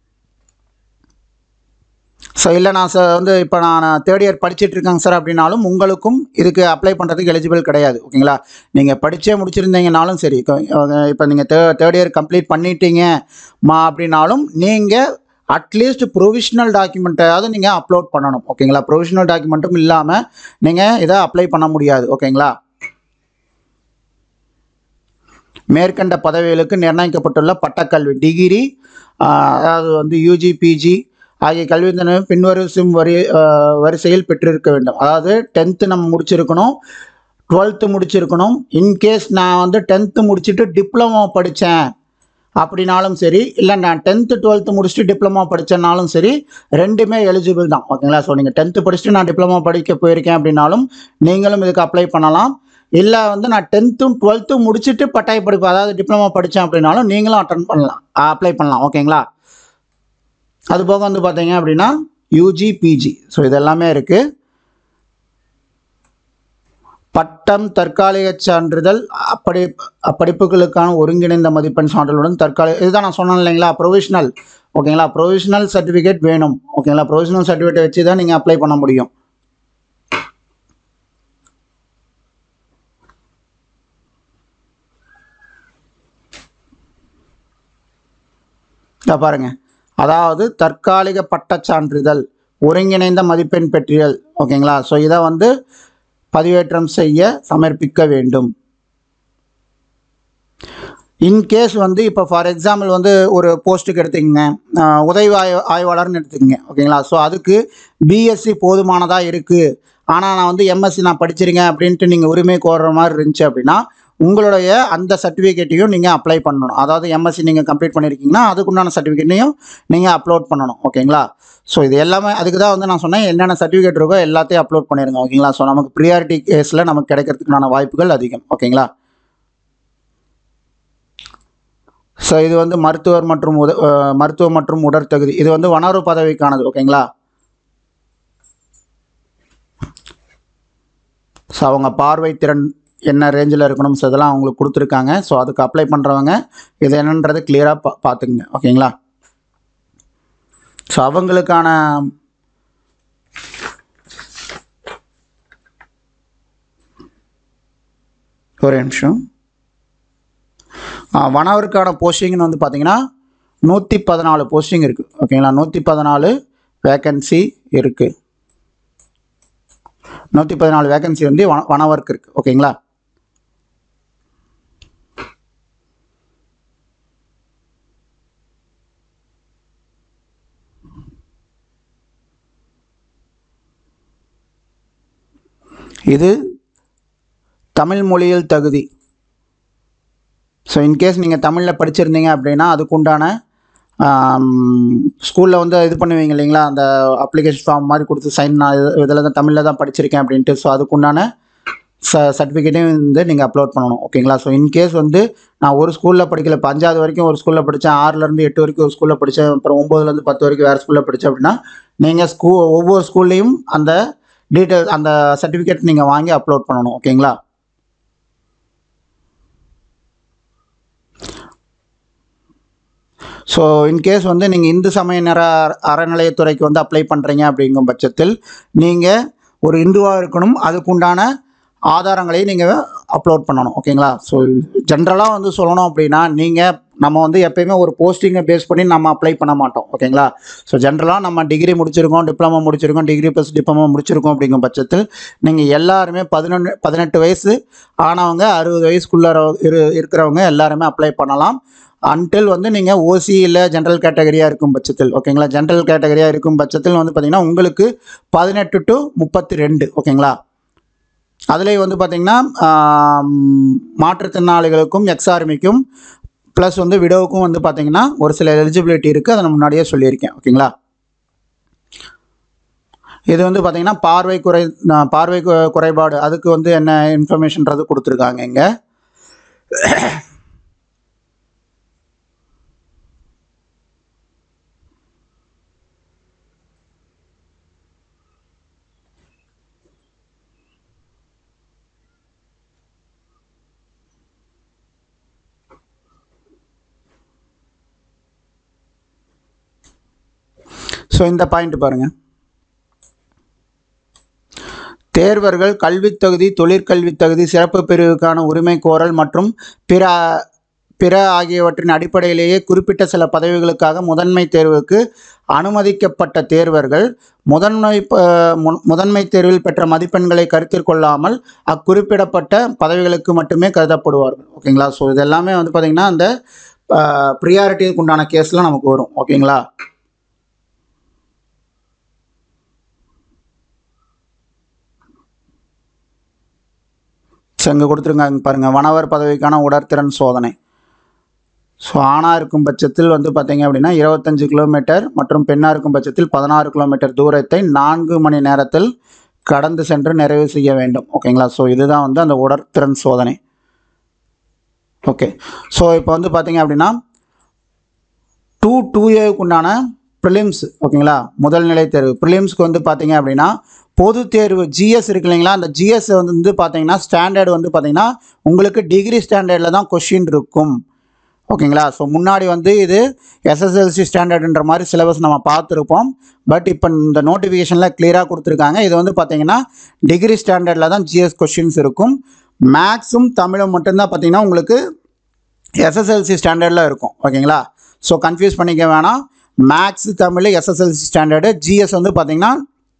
ஸோ இல்லை நான் சார் வந்து இப்போ நான் தேர்ட் இயர் படிச்சுட்டு இருக்கேங்க சார் அப்படின்னாலும் உங்களுக்கும் இதுக்கு அப்ளை பண்ணுறதுக்கு எலிஜிபிள் கிடையாது ஓகேங்களா நீங்கள் படித்தே முடிச்சிருந்தீங்கனாலும் சரி இப்போ நீங்கள் தே தேர்ட் இயர் கம்ப்ளீட் பண்ணிட்டீங்க மா அப்படின்னாலும் நீங்கள் அட்லீஸ்ட் ப்ரொவிஷ்னல் டாக்குமெண்ட்டையாவது நீங்கள் அப்லோட் பண்ணணும் ஓகேங்களா ப்ரொவிஷ்னல் டாக்குமெண்ட்டும் இல்லாமல் நீங்கள் இதை அப்ளை பண்ண முடியாது ஓகேங்களா மேற்கண்ட பதவிகளுக்கு நிர்ணயிக்கப்பட்டுள்ள பட்டக்கல்வி டிகிரி அதாவது வந்து யூஜி பிஜி ஆகிய கல்வி தன்மை பின்வரும் வரி ஆஹ் வரிசையில் பெற்றிருக்க வேண்டும் அதாவது டென்த்து நம்ம முடிச்சிருக்கணும் டுவெல்த்து முடிச்சிருக்கணும் இன்கேஸ் நான் வந்து டென்த்து முடிச்சுட்டு டிப்ளமோ படித்தேன் அப்படின்னாலும் சரி இல்லை நான் டென்த்து டுவெல்த்து முடிச்சுட்டு டிப்ளமோ படித்தேன்னாலும் சரி ரெண்டுமே எலிஜிபிள் தான் ஓகேங்களா ஸோ நீங்கள் டென்த்து படிச்சுட்டு நான் டிப்ளமோ படிக்க போயிருக்கேன் அப்படின்னாலும் நீங்களும் இதுக்கு அப்ளை பண்ணலாம் இல்லை வந்து நான் டென்த்தும் டுவெல்த்தும் முடிச்சுட்டு பட்டாய படிப்பு அதாவது டிப்ளமோ படித்தேன் அப்படின்னாலும் நீங்களும் அட்டன் பண்ணலாம் அப்ளை பண்ணலாம் ஓகேங்களா அது போக வந்து பார்த்தீங்க அப்படின்னா யூஜி பிஜி ஸோ இதெல்லாமே இருக்குது பட்டம் தற்காலிக சான்றிதழ் அப்படி படிப்புகளுக்கான ஒருங்கிணைந்த மதிப்பெண் சான்றிதழுடன் தற்காலிக இதுதான் நான் சொன்னேன் இல்லைங்களா ப்ரொவிஷனல் ஓகேங்களா ப்ரொவிஷனல் சர்டிஃபிகேட் வேணும் ஓகேங்களா ப்ரொவிஷனல் சர்டிஃபிகேட் வச்சு தான் நீங்கள் அப்ளை பண்ண முடியும் இதை பாருங்க அதாவது தற்காலிக பட்டச் சான்றிதழ் ஒருங்கிணைந்த மதிப்பெண் பெற்றியல் ஓகேங்களா ஸோ இதை வந்து பதிவேற்றம் செய்ய சமர்ப்பிக்க வேண்டும் இன்கேஸ் வந்து இப்போ ஃபார் எக்ஸாம்பிள் வந்து ஒரு போஸ்ட்டுக்கு எடுத்துக்கங்க ஆஹ் உதவி ஆய் ஆய்வாளர்னு எடுத்துக்கங்க ஓகேங்களா ஸோ அதுக்கு பிஎஸ்சி போதுமானதாக இருக்குது ஆனால் நான் வந்து எம்எஸ்சி நான் படிச்சிருக்கேன் அப்படின்ட்டு நீங்கள் உரிமை கோர்ற மாதிரி இருந்துச்சு அப்படின்னா உங்களுடைய அந்த சர்டிஃபிகேட்டையும் நீங்கள் அப்ளை பண்ணணும் அதாவது எம்எஸ்சி நீங்கள் கம்ப்ளீட் பண்ணியிருக்கீங்கன்னா அதுக்குண்டான சர்டிஃபிகேட்டையும் நீங்கள் அப்லோட் பண்ணணும் ஓகேங்களா ஸோ இது எல்லாமே அதுக்கு தான் வந்து நான் சொன்னேன் என்னென்ன சர்டிஃபிகேட் இருக்கோ எல்லாத்தையும் அப்லோட் பண்ணிடுங்க ஓகேங்களா ஸோ நமக்கு ப்ரியாரிட்டி கேஸில் நமக்கு கிடைக்கிறதுக்கான வாய்ப்புகள் அதிகம் ஓகேங்களா ஸோ இது வந்து மருத்துவர் மற்றும் உத அஹ் மருத்துவம் மற்றும் உடற்தகுதி இது வந்து உணர்வு பதவிக்கானது ஓகேங்களா ஸோ அவங்க பார்வை திறன் என்ன ரேஞ்சில் இருக்கணும் ஸோ இதெல்லாம் அவங்களுக்கு கொடுத்துருக்காங்க ஸோ அதுக்கு அப்ளை பண்ணுறவங்க இது என்னன்றது கிளியராக பா பார்த்துக்குங்க ஓகேங்களா ஸோ அவங்களுக்கான ஒரே நிமிஷம் ஆ, வனவருக்கான போஸ்டிங்னு வந்து பார்த்தீங்கன்னா நூற்றி பதினாலு போஸ்டிங் இருக்குது ஓகேங்களா நூற்றி பதினாலு வேக்கன்சி இருக்குது நூற்றி பதினாலு வேகன்சி வந்து வன வனவர்க்கு இருக்குது ஓகேங்களா இது தமிழ் மொழியில் தகுதி ஸோ இன்கேஸ் நீங்கள் தமிழில் படிச்சிருந்தீங்க அப்படின்னா அதுக்குண்டான ஸ்கூலில் வந்து இது பண்ணுவீங்க இல்லைங்களா அந்த அப்ளிகேஷன் ஃபார்ம் மாதிரி கொடுத்து சைன் நான் இது இதில் தான் தமிழில் தான் படிச்சிருக்கேன் அப்படின்ட்டு ஸோ அதுக்குண்டான ச சர்டிஃபிகேட்டையும் வந்து நீங்கள் அப்லோட் பண்ணணும் ஓகேங்களா ஸோ இன்கேஸ் வந்து நான் ஒரு ஸ்கூலில் படிக்கல இப்போ அஞ்சாவது வரைக்கும் ஒரு ஸ்கூலில் படித்தேன் ஆறுலேருந்து எட்டு வரைக்கும் ஒரு ஸ்கூலில் படித்தேன் அப்புறம் ஒம்போதுலேருந்து பத்து வரைக்கும் வேறு ஸ்கூலில் படித்தேன் அப்படின்னா நீங்கள் ஸ்கூ ஒவ்வொரு ஸ்கூல்லையும் அந்த டீட்டெயில் அந்த சர்டிஃபிகேட் நீங்கள் வாங்கி அப்லோட் பண்ணணும் ஓகேங்களா ஸோ இன்கேஸ் வந்து நீங்கள் இந்து சமய நிற அறநிலையத்துறைக்கு வந்து அப்ளை பண்ணுறீங்க அப்படிங்கும் பட்சத்தில் நீங்கள் ஒரு இந்துவாக இருக்கணும் அதுக்குண்டான ஆதாரங்களையும் நீங்கள் அப்லோட் பண்ணணும் ஓகேங்களா ஸோ ஜென்ரலாக வந்து சொல்லணும் அப்படின்னா நீங்கள் நம்ம வந்து எப்பயுமே ஒரு போஸ்டிங்கை பேஸ் பண்ணி நம்ம அப்ளை பண்ண மாட்டோம் ஓகேங்களா ஸோ ஜென்ரலாக நம்ம டிகிரி முடிச்சிருக்கோம் டிப்ளமோ முடிச்சிருக்கோம் டிகிரி ப்ளஸ் டிப்ளமோ முடிச்சிருக்கோம் அப்படிங்கும் பட்சத்தில் நீங்கள் எல்லாருமே பதினொன்று பதினெட்டு வயசு ஆனவங்க அறுபது வயசுக்குள்ள இரு இருக்கிறவங்க எல்லாருமே அப்ளை பண்ணலாம் அன்டில் வந்து நீங்கள் ஓசி இல்லை ஜென்ரல் கேட்டகரியாக இருக்கும் பட்சத்தில் ஓகேங்களா ஜென்ரல் கேட்டகரியாக இருக்கும் பட்சத்தில் வந்து பார்த்திங்கன்னா உங்களுக்கு பதினெட்டு டு முப்பத்தி ரெண்டு ஓகேங்களா அதிலே வந்து பார்த்திங்கன்னா ஆம், மாற்றுத்திறனாளிகளுக்கும் எக்ஸ்ஆர்மிக்கும் ப்ளஸ் வந்து விடோவுக்கும் வந்து பார்த்திங்கன்னா ஒரு சில எலிஜிபிலிட்டி இருக்குது அதை நான் முன்னாடியே சொல்லியிருக்கேன் ஓகேங்களா இது வந்து பார்த்திங்கன்னா பார்வை குறை நான் பார்வை கு- குறைபாடு அதுக்கு வந்து என்ன இன்ஃபர்மேஷன்றது கொடுத்துருக்காங்க இங்கே ஸோ இந்த பாயிண்ட் பாருங்கள் தேர்வர்கள் கல்வித் தகுதி தொழிற்கல்வித் தகுதி சிறப்பு பிரிவுக்கான உரிமை கோரல் மற்றும் பிற பிற ஆகியவற்றின் அடிப்படையிலேயே குறிப்பிட்ட சில பதவிகளுக்காக முதன்மை தேர்வுக்கு அனுமதிக்கப்பட்ட தேர்வர்கள் முதன்மை ப- மு- முதன்மை தேர்வில் பெற்ற மதிப்பெண்களை கருத்தில் கொள்ளாமல் அக்குறிப்பிடப்பட்ட பதவிகளுக்கு மட்டுமே கருதப்படுவார்கள் ஓகேங்களா ஸோ இது எல்லாமே வந்து பார்த்திங்கன்னா அந்த ப்ரியாரிட்டிக்கு உண்டான கேஸில் நமக்கு வரும் ஓகேங்களா ஸோ இங்கே கொடுத்துருங்க பாருங்கள் வனவர் பதவிக்கான உடற்திறன் சோதனை ஸோ ஆணாக இருக்கும் பட்சத்தில் வந்து பார்த்தீங்க அப்படின்னா இருபத்தஞ்சு கிலோமீட்டர் மற்றும் பெண்ணாக இருக்கும் பட்சத்தில் பதினாறு கிலோமீட்டர் தூரத்தை நான்கு மணி நேரத்தில் கடந்து சென்று நிறைவு செய்ய வேண்டும் ஓகேங்களா ஸோ இதுதான் வந்து அந்த உடற்திறன் சோதனை ஓகே ஸோ இப்போ வந்து பார்த்தீங்க அப்படின்னா டூ டூ ஏவுக்கு உண்டான ப்ரிலிம்ஸ் ஓகேங்களா முதல் நிலை தேர்வு ப்ரிலிம்ஸ்க்கு வந்து பார்த்தீங்க அப்படின்னா பொது தேர்வு ஜிஎஸ் இருக்கு இல்லைங்களா அந்த ஜிஎஸ் வந்து பார்த்தீங்கன்னா ஸ்டாண்டர்ட் வந்து பார்த்தீங்கன்னா உங்களுக்கு டிகிரி ஸ்டாண்டர்டில் தான் கொஷின் இருக்கும் ஓகேங்களா ஸோ முன்னாடி வந்து இது எஸ்எஸ்எல்சி ஸ்டாண்டர்டுன்ற மாதிரி சிலபஸ் நம்ம பார்த்துருப்போம் பட் இப்போ இந்த நோட்டிஃபிகேஷனில் கிளியராக கொடுத்துருக்காங்க இது வந்து பார்த்தீங்கன்னா டிகிரி ஸ்டாண்டர்டில் தான் ஜிஎஸ் கொஷின்ஸ் இருக்கும் மேக்ஸும் தமிழும் மட்டும்தான் பார்த்தீங்கன்னா உங்களுக்கு எஸ்எஸ்எல்சி ஸ்டாண்டர்டில் இருக்கும் ஓகேங்களா ஸோ கன்ஃபியூஸ் பண்ணிக்க வேணாம் maths Tamil SSLC standard GS வந்து பார்த்தீங்கன்னா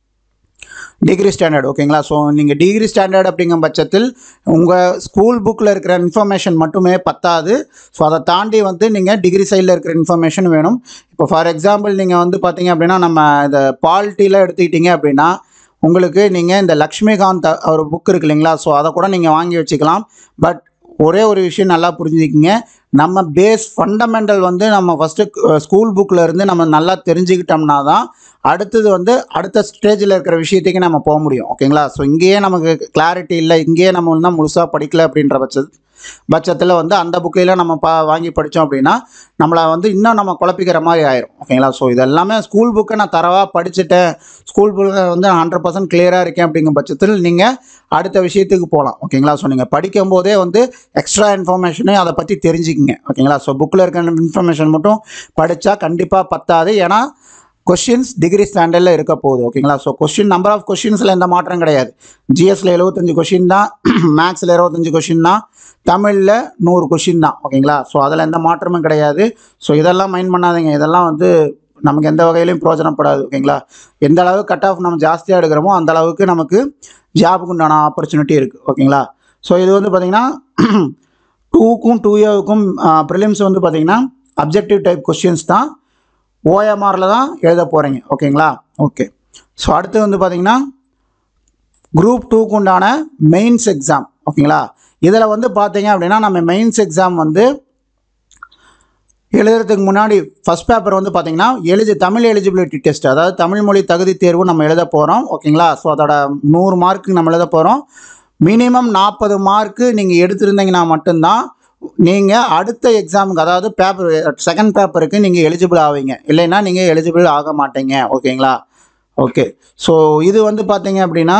டிகிரி ஸ்டாண்டர்ட் ஓகேங்களா ஸோ நீங்கள் டிகிரி ஸ்டாண்டர்ட் அப்படிங்கும் பட்சத்தில் உங்கள் ஸ்கூல் புக்கில் இருக்கிற இன்ஃபர்மேஷன் மட்டுமே பத்தாது ஸோ அதை தாண்டி வந்து நீங்கள் டிகிரி சைடில் இருக்கிற இன்ஃபர்மேஷன் வேணும் இப்போ ஃபார் எக்ஸாம்பிள் நீங்கள் வந்து பார்த்தீங்க அப்படின்னா நம்ம இந்த பால்ட்டியில் எடுத்துக்கிட்டீங்க அப்படின்னா உங்களுக்கு நீங்கள் இந்த லக்ஷ்மிகாந்த் அவர் புக் இருக்கு இல்லைங்களா ஸோ அதை கூட நீங்கள் வாங்கி வச்சுக்கலாம் பட் ஒரே ஒரு விஷயம் நல்லா புரிஞ்சுக்கிங்க நம்ம பேஸ் ஃபண்டமெண்டல் வந்து நம்ம ஃபஸ்ட்டு ஸ்கூல் புக்கில் இருந்து நம்ம நல்லா தெரிஞ்சுக்கிட்டோம்னா தான் அடுத்தது வந்து அடுத்த ஸ்டேஜில் இருக்கிற விஷயத்துக்கு நம்ம போக முடியும் ஓகேங்களா ஸோ இங்கேயே நமக்கு கிளாரிட்டி இல்லை இங்கேயே நம்ம வந்து முழுசாக படிக்கல அப்படின்ற பட்ச பட்சத்தில் வந்து அந்த புக்கையில் நம்ம பா வாங்கி படித்தோம் அப்படின்னா நம்மளை வந்து இன்னும் நம்ம குழப்பிக்கிற மாதிரி ஆயிரும் ஓகேங்களா ஸோ இது எல்லாமே ஸ்கூல் புக்கை நான் தரவாக படிச்சுட்டேன் ஸ்கூல் புக்கில் வந்து ஹண்ட்ரட் பர்சன்ட் கிளியராக இருக்கேன் அப்படிங்கிற பட்சத்தில் நீங்கள் அடுத்த விஷயத்துக்கு போகலாம் ஓகேங்களா ஸோ நீங்கள் படிக்கும் போதே வந்து எக்ஸ்ட்ரா இன்ஃபர்மேஷனே அதை பற்றி தெரிஞ்சுக்கிங்க ஓகேங்களா ஸோ புக்கில் இருக்கிற இன்ஃபர்மேஷன் மட்டும் படித்தா கண்டிப்பாக பத்தாது ஏன்னா கொஷின்ஸ் டிகிரி ஸ்டாண்டர்டில் இருக்க போகுது ஓகேங்களா ஸோ கொஷின் நம்பர் ஆஃப் கொஷின்ஸில் எந்த மாற்றம் கிடையாது ஜிஎஸ்ல எழுபத்தஞ்சு கொஷின் தான் மேக்ஸில் இருபத்தஞ்சு கொஷின் தான் தமிழில் நூறு கொஷின் தான் ஓகேங்களா ஸோ அதில் எந்த மாற்றமும் கிடையாது ஸோ இதெல்லாம் மைண்ட் பண்ணாதீங்க இதெல்லாம் வந்து நமக்கு எந்த வகையிலையும் பிரயோஜனப்படாது ஓகேங்களா எந்த அளவுக்கு கட் ஆஃப் நம்ம ஜாஸ்தியாக எடுக்கிறோமோ அந்த அளவுக்கு நமக்கு ஜாபுக்கு உண்டான ஆப்பர்ச்சுனிட்டி இருக்குது ஓகேங்களா ஸோ இது வந்து பார்த்திங்கன்னா டூக்கும் டூ ஏவுக்கும் ப்ரிலிம்ஸ் வந்து பார்த்திங்கன்னா அப்ஜெக்டிவ் டைப் கொஷின்ஸ் தான் ஓஎம்ஆரில் தான் எழுத போகிறீங்க ஓகேங்களா ஓகே ஸோ அடுத்து வந்து பார்த்தீங்கன்னா குரூப் டூக்கு உண்டான மெயின்ஸ் எக்ஸாம் ஓகேங்களா இதில் வந்து பார்த்தீங்க அப்படின்னா நம்ம மெயின்ஸ் எக்ஸாம் வந்து எழுதுறதுக்கு முன்னாடி ஃபஸ்ட் பேப்பர் வந்து பார்த்தீங்கன்னா எழுதி தமிழ் எலிஜிபிலிட்டி டெஸ்ட் அதாவது தமிழ் மொழி தகுதி தேர்வு நம்ம எழுத போகிறோம் ஓகேங்களா ஸோ அதோட நூறு மார்க்கு நம்ம எழுத போகிறோம் மினிமம் நாற்பது மார்க்கு நீங்கள் எடுத்திருந்தீங்கன்னா மட்டும்தான் நீங்கள் அடுத்த எக்ஸாமுக்கு அதாவது பேப்பர் செகண்ட் பேப்பருக்கு நீங்கள் எலிஜிபிள் ஆவீங்க இல்லைன்னா நீங்கள் எலிஜிபிள் ஆக மாட்டீங்க ஓகேங்களா ஓகே ஸோ இது வந்து பார்த்தீங்க அப்படின்னா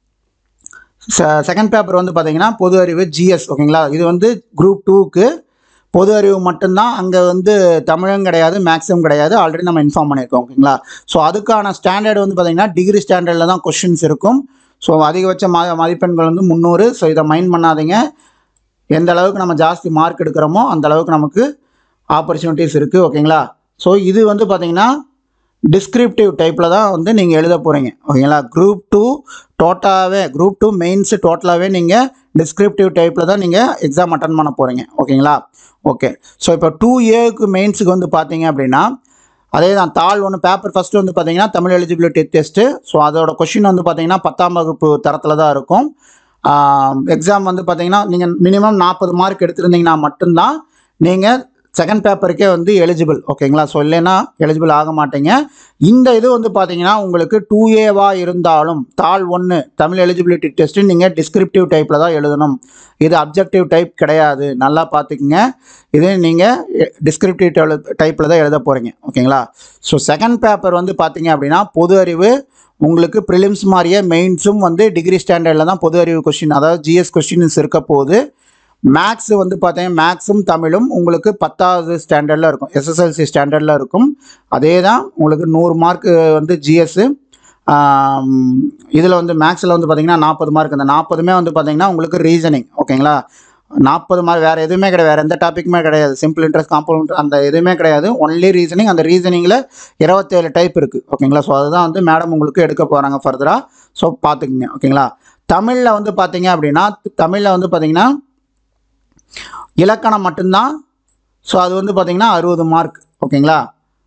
செகண்ட் பேப்பர் வந்து பார்த்தீங்கன்னா பொது அறிவு ஜிஎஸ் ஓகேங்களா இது வந்து குரூப் டூக்கு பொது அறிவு மட்டும்தான் அங்கே வந்து தமிழும் கிடையாது மேக்ஸும் கிடையாது ஆல்ரெடி நம்ம இன்ஃபார்ம் பண்ணியிருக்கோம் ஓகேங்களா ஸோ அதுக்கான ஸ்டாண்டர்ட் வந்து பார்த்தீங்கன்னா டிகிரி ஸ்டாண்டர்டில் தான் கொஷின்ஸ் இருக்கும் ஸோ அதிகபட்ச ம மதிப்பெண்கள் வந்து முந்நூறு ஸோ இதை மைண்ட் பண்ணாதீங்க எந்த அளவுக்கு நம்ம ஜாஸ்தி மார்க் எடுக்கிறோமோ அந்த அளவுக்கு நமக்கு ஆப்பர்ச்சுனிட்டிஸ் இருக்குது ஓகேங்களா ஸோ இது வந்து பார்த்தீங்கன்னா டிஸ்கிரிப்டிவ் டைப்பில் தான் வந்து நீங்கள் எழுத போகிறீங்க ஓகேங்களா குரூப் டூ டோட்டலாகவே குரூப் டூ மெயின்ஸு டோட்டலாகவே நீங்கள் டிஸ்கிரிப்டிவ் டைப்பில் தான் நீங்கள் எக்ஸாம் அட்டன் பண்ண போகிறீங்க ஓகேங்களா ஓகே ஸோ இப்போ டூ ஏக்கு மெயின்ஸுக்கு வந்து பார்த்தீங்க அப்படின்னா அதே தான் தாள் ஒன்று பேப்பர் ஃபஸ்ட்டு வந்து பார்த்தீங்கன்னா தமிழ் எலிஜிபிலிட்டி டெஸ்ட்டு ஸோ அதோட கொஷின் வந்து பார்த்தீங்கன்னா பத்தாம் வகுப்பு தரத்தில் தான் இருக்கும் எக்ஸாம் வந்து பார்த்தீங்கன்னா நீங்கள் மினிமம் நாற்பது மார்க் எடுத்திருந்தீங்கன்னா மட்டும்தான் நீங்கள் செகண்ட் பேப்பருக்கே வந்து எலிஜிபிள் ஓகேங்களா ஸோ இல்லைன்னா எலிஜிபிள் ஆக மாட்டீங்க இந்த இது வந்து பார்த்தீங்கன்னா உங்களுக்கு டூ ஏவாக இருந்தாலும் தாள் ஒன்று தமிழ் எலிஜிபிலிட்டி டெஸ்ட்டு நீங்கள் டிஸ்கிரிப்டிவ் டைப்பில் தான் எழுதணும் இது அப்ஜெக்டிவ் டைப் கிடையாது நல்லா பார்த்துக்குங்க இது நீங்கள் டிஸ்கிரிப்டிவ் டைப்பில் தான் எழுத போகிறீங்க ஓகேங்களா ஸோ செகண்ட் பேப்பர் வந்து பார்த்தீங்க அப்படின்னா பொது அறிவு உங்களுக்கு ப்ரிலிம்ஸ் மாதிரியே மெயின்ஸும் வந்து டிகிரி ஸ்டாண்டர்டில் தான் பொது அறிவு கொஷின் அதாவது ஜிஎஸ் கொஷின்ஸ் இருக்க போகுது மேக்ஸ் வந்து பார்த்தீங்கன்னா மேக்ஸும் தமிழும் உங்களுக்கு பத்தாவது ஸ்டாண்டர்டில் இருக்கும் எஸ்எஸ்எல்சி ஸ்டாண்டர்டில் இருக்கும் அதே தான் உங்களுக்கு நூறு மார்க் வந்து ஜிஎஸ்ஸு இதில் வந்து மேக்ஸில் வந்து பார்த்தீங்கன்னா நாற்பது மார்க் அந்த நாற்பதுமே வந்து பார்த்தீங்கன்னா உங்களுக்கு ரீசனிங் ஓகேங்களா நாற்பது மார்க் வேறு எதுவுமே கிடையாது வேறு எந்த டாப்பிக்குமே கிடையாது சிம்பிள் இன்ட்ரெஸ்ட் காம்பவுண்ட் அந்த எதுவுமே கிடையாது ஒன்லி ரீசனிங் அந்த ரீசனிங்கில் இருபத்தேழு டைப் இருக்குது ஓகேங்களா ஸோ அதுதான் வந்து மேடம் உங்களுக்கு எடுக்க போகிறாங்க ஃபர்தராக ஸோ பார்த்துக்குங்க ஓகேங்களா தமிழில் வந்து பார்த்தீங்க அப்படின்னா தமிழில் வந்து பார்த்தீங்கன்னா இலக்கணம் மட்டும்தான் ஸோ அது வந்து பார்த்தீங்கன்னா அறுபது மார்க் ஓகேங்களா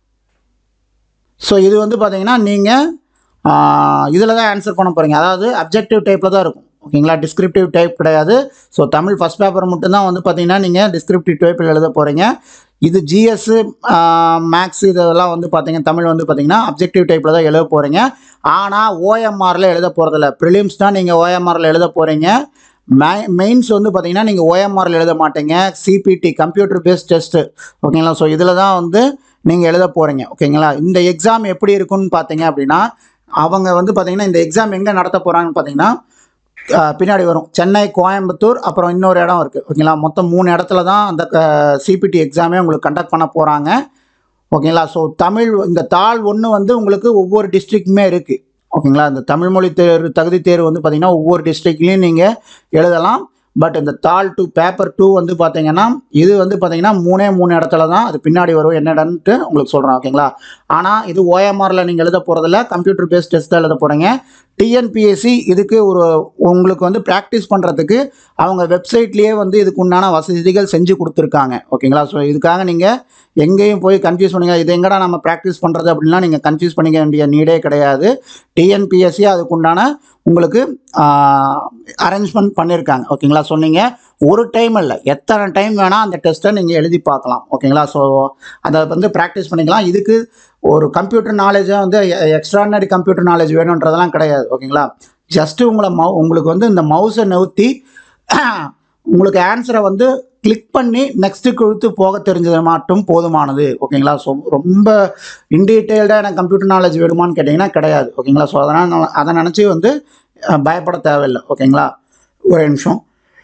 ஸோ இது வந்து பார்த்தீங்கன்னா நீங்கள் இதில் தான் ஆன்சர் பண்ண போகிறீங்க அதாவது அப்ஜெக்டிவ் டைப்பில் தான் இருக்கும் ஓகேங்களா டிஸ்கிரிப்டிவ் டைப் கிடையாது ஸோ தமிழ் ஃபஸ்ட் பேப்பர் மட்டும்தான் வந்து பார்த்தீங்கன்னா நீங்கள் டிஸ்கிரிப்டிவ் டைப்பில் எழுத போகிறீங்க இது ஜிஎஸ்ஸு மேக்ஸ் இதெல்லாம் வந்து பார்த்தீங்கன்னா தமிழ் வந்து பார்த்தீங்கன்னா அப்ஜெக்டிவ் டைப்பில் தான் எழுத போகிறீங்க ஆனால் ஓஎம்ஆரில் எழுத போகிறதில்ல ப்ரிலிம்ஸ் தான் நீங்கள் ஓஎம்ஆரில் எழுத போகிறீங்க மே மெயின்ஸ் வந்து பார்த்தீங்கன்னா நீங்கள் ஓஎம்ஆரில் எழுத மாட்டீங்க சிபிடி கம்ப்யூட்டர் பேஸ்ட் டெஸ்ட்டு ஓகேங்களா ஸோ இதில் தான் வந்து நீங்கள் எழுத போகிறீங்க ஓகேங்களா இந்த எக்ஸாம் எப்படி இருக்குன்னு பார்த்தீங்க அப்படின்னா அவங்க வந்து பார்த்தீங்கன்னா இந்த எக்ஸாம் எங்கே நடத்த போகிறாங்கன்னு பார்த்தீங்கன்னா அஹ், பின்னாடி வரும் சென்னை கோயம்புத்தூர் அப்புறம் இன்னொரு இடம் இருக்குது ஓகேங்களா மொத்தம் மூணு இடத்துல தான் அந்த சிபிடி எக்ஸாமே உங்களுக்கு கண்டக்ட் பண்ண போகிறாங்க ஓகேங்களா ஸோ தமிழ் இந்த தாள் ஒன்று வந்து உங்களுக்கு ஒவ்வொரு டிஸ்ட்ரிக்ட்டுமே இருக்குது ஓகேங்களா இந்த தமிழ் மொழி தேர்வு தகுதி தேர்வு வந்து பார்த்தீங்கன்னா ஒவ்வொரு டிஸ்ட்ரிக்ட்லேயும் நீங்கள் எழுதலாம் பட் இந்த தாள் டூ பேப்பர் டூ வந்து பார்த்தீங்கன்னா இது வந்து பார்த்தீங்கன்னா மூணே மூணு இடத்துல தான் அது பின்னாடி வரும் என்ன இடம்ன்ட்டு உங்களுக்கு சொல்கிறேன் ஓகேங்களா ஆனால் இது ஓஎம்ஆரில் நீங்கள் எழுத போகிறதில்ல கம்ப்யூட்டர் பேஸ்ட் டெஸ்ட் தான் எழுத போகிறீங்க டிஎன்பிஎஸ்சி இதுக்கு ஒரு உங்களுக்கு வந்து ப்ராக்டிஸ் பண்ணுறதுக்கு அவங்க வெப்சைட்லேயே வந்து இதுக்கு உண்டான வசதிகள் செஞ்சு கொடுத்துருக்காங்க ஓகேங்களா ஸோ இதுக்காக நீங்கள் எங்கேயும் போய் கன்ஃபியூஸ் பண்ணுங்க இது எங்கடா நம்ம ப்ராக்டிஸ் பண்ணுறது அப்படின்லாம் நீங்கள் கன்ஃபியூஸ் பண்ணிக்க வேண்டிய நீடே கிடையாது டிஎன்பிஎஸ்சி அதுக்கு உண்டான உங்களுக்கு அரேஞ்ச்மெண்ட் பண்ணியிருக்காங்க ஓகேங்களா சொன்னீங்க ஒரு டைம் இல்லை எத்தனை டைம் வேணால் அந்த டெஸ்ட்டை நீங்கள் எழுதி பார்க்கலாம் ஓகேங்களா ஸோ அதை வந்து ப்ராக்டிஸ் பண்ணிக்கலாம் இதுக்கு ஒரு கம்ப்யூட்டர் நாலேஜை வந்து எக்ஸ்ட்ரானரி கம்ப்யூட்டர் நாலேஜ் வேணுன்றதெல்லாம் கிடையாது ஓகேங்களா ஜஸ்ட்டு உங்களை மவு உங்களுக்கு வந்து இந்த மவுஸை நவுத்தி உங்களுக்கு ஆன்சரை வந்து கிளிக் பண்ணி நெக்ஸ்ட்டு கொடுத்து போக தெரிஞ்சது மட்டும் போதுமானது ஓகேங்களா ஸோ ரொம்ப இன்டீட்டெயில்டாக எனக்கு கம்ப்யூட்டர் நாலேஜ் வேணுமான்னு கேட்டிங்கன்னா கிடையாது ஓகேங்களா ஸோ அதனால் நான் அதை நினச்சி வந்து அஹ், பயப்பட தேவையில்லை ஓகேங்களா ஒரு நிமிஷம்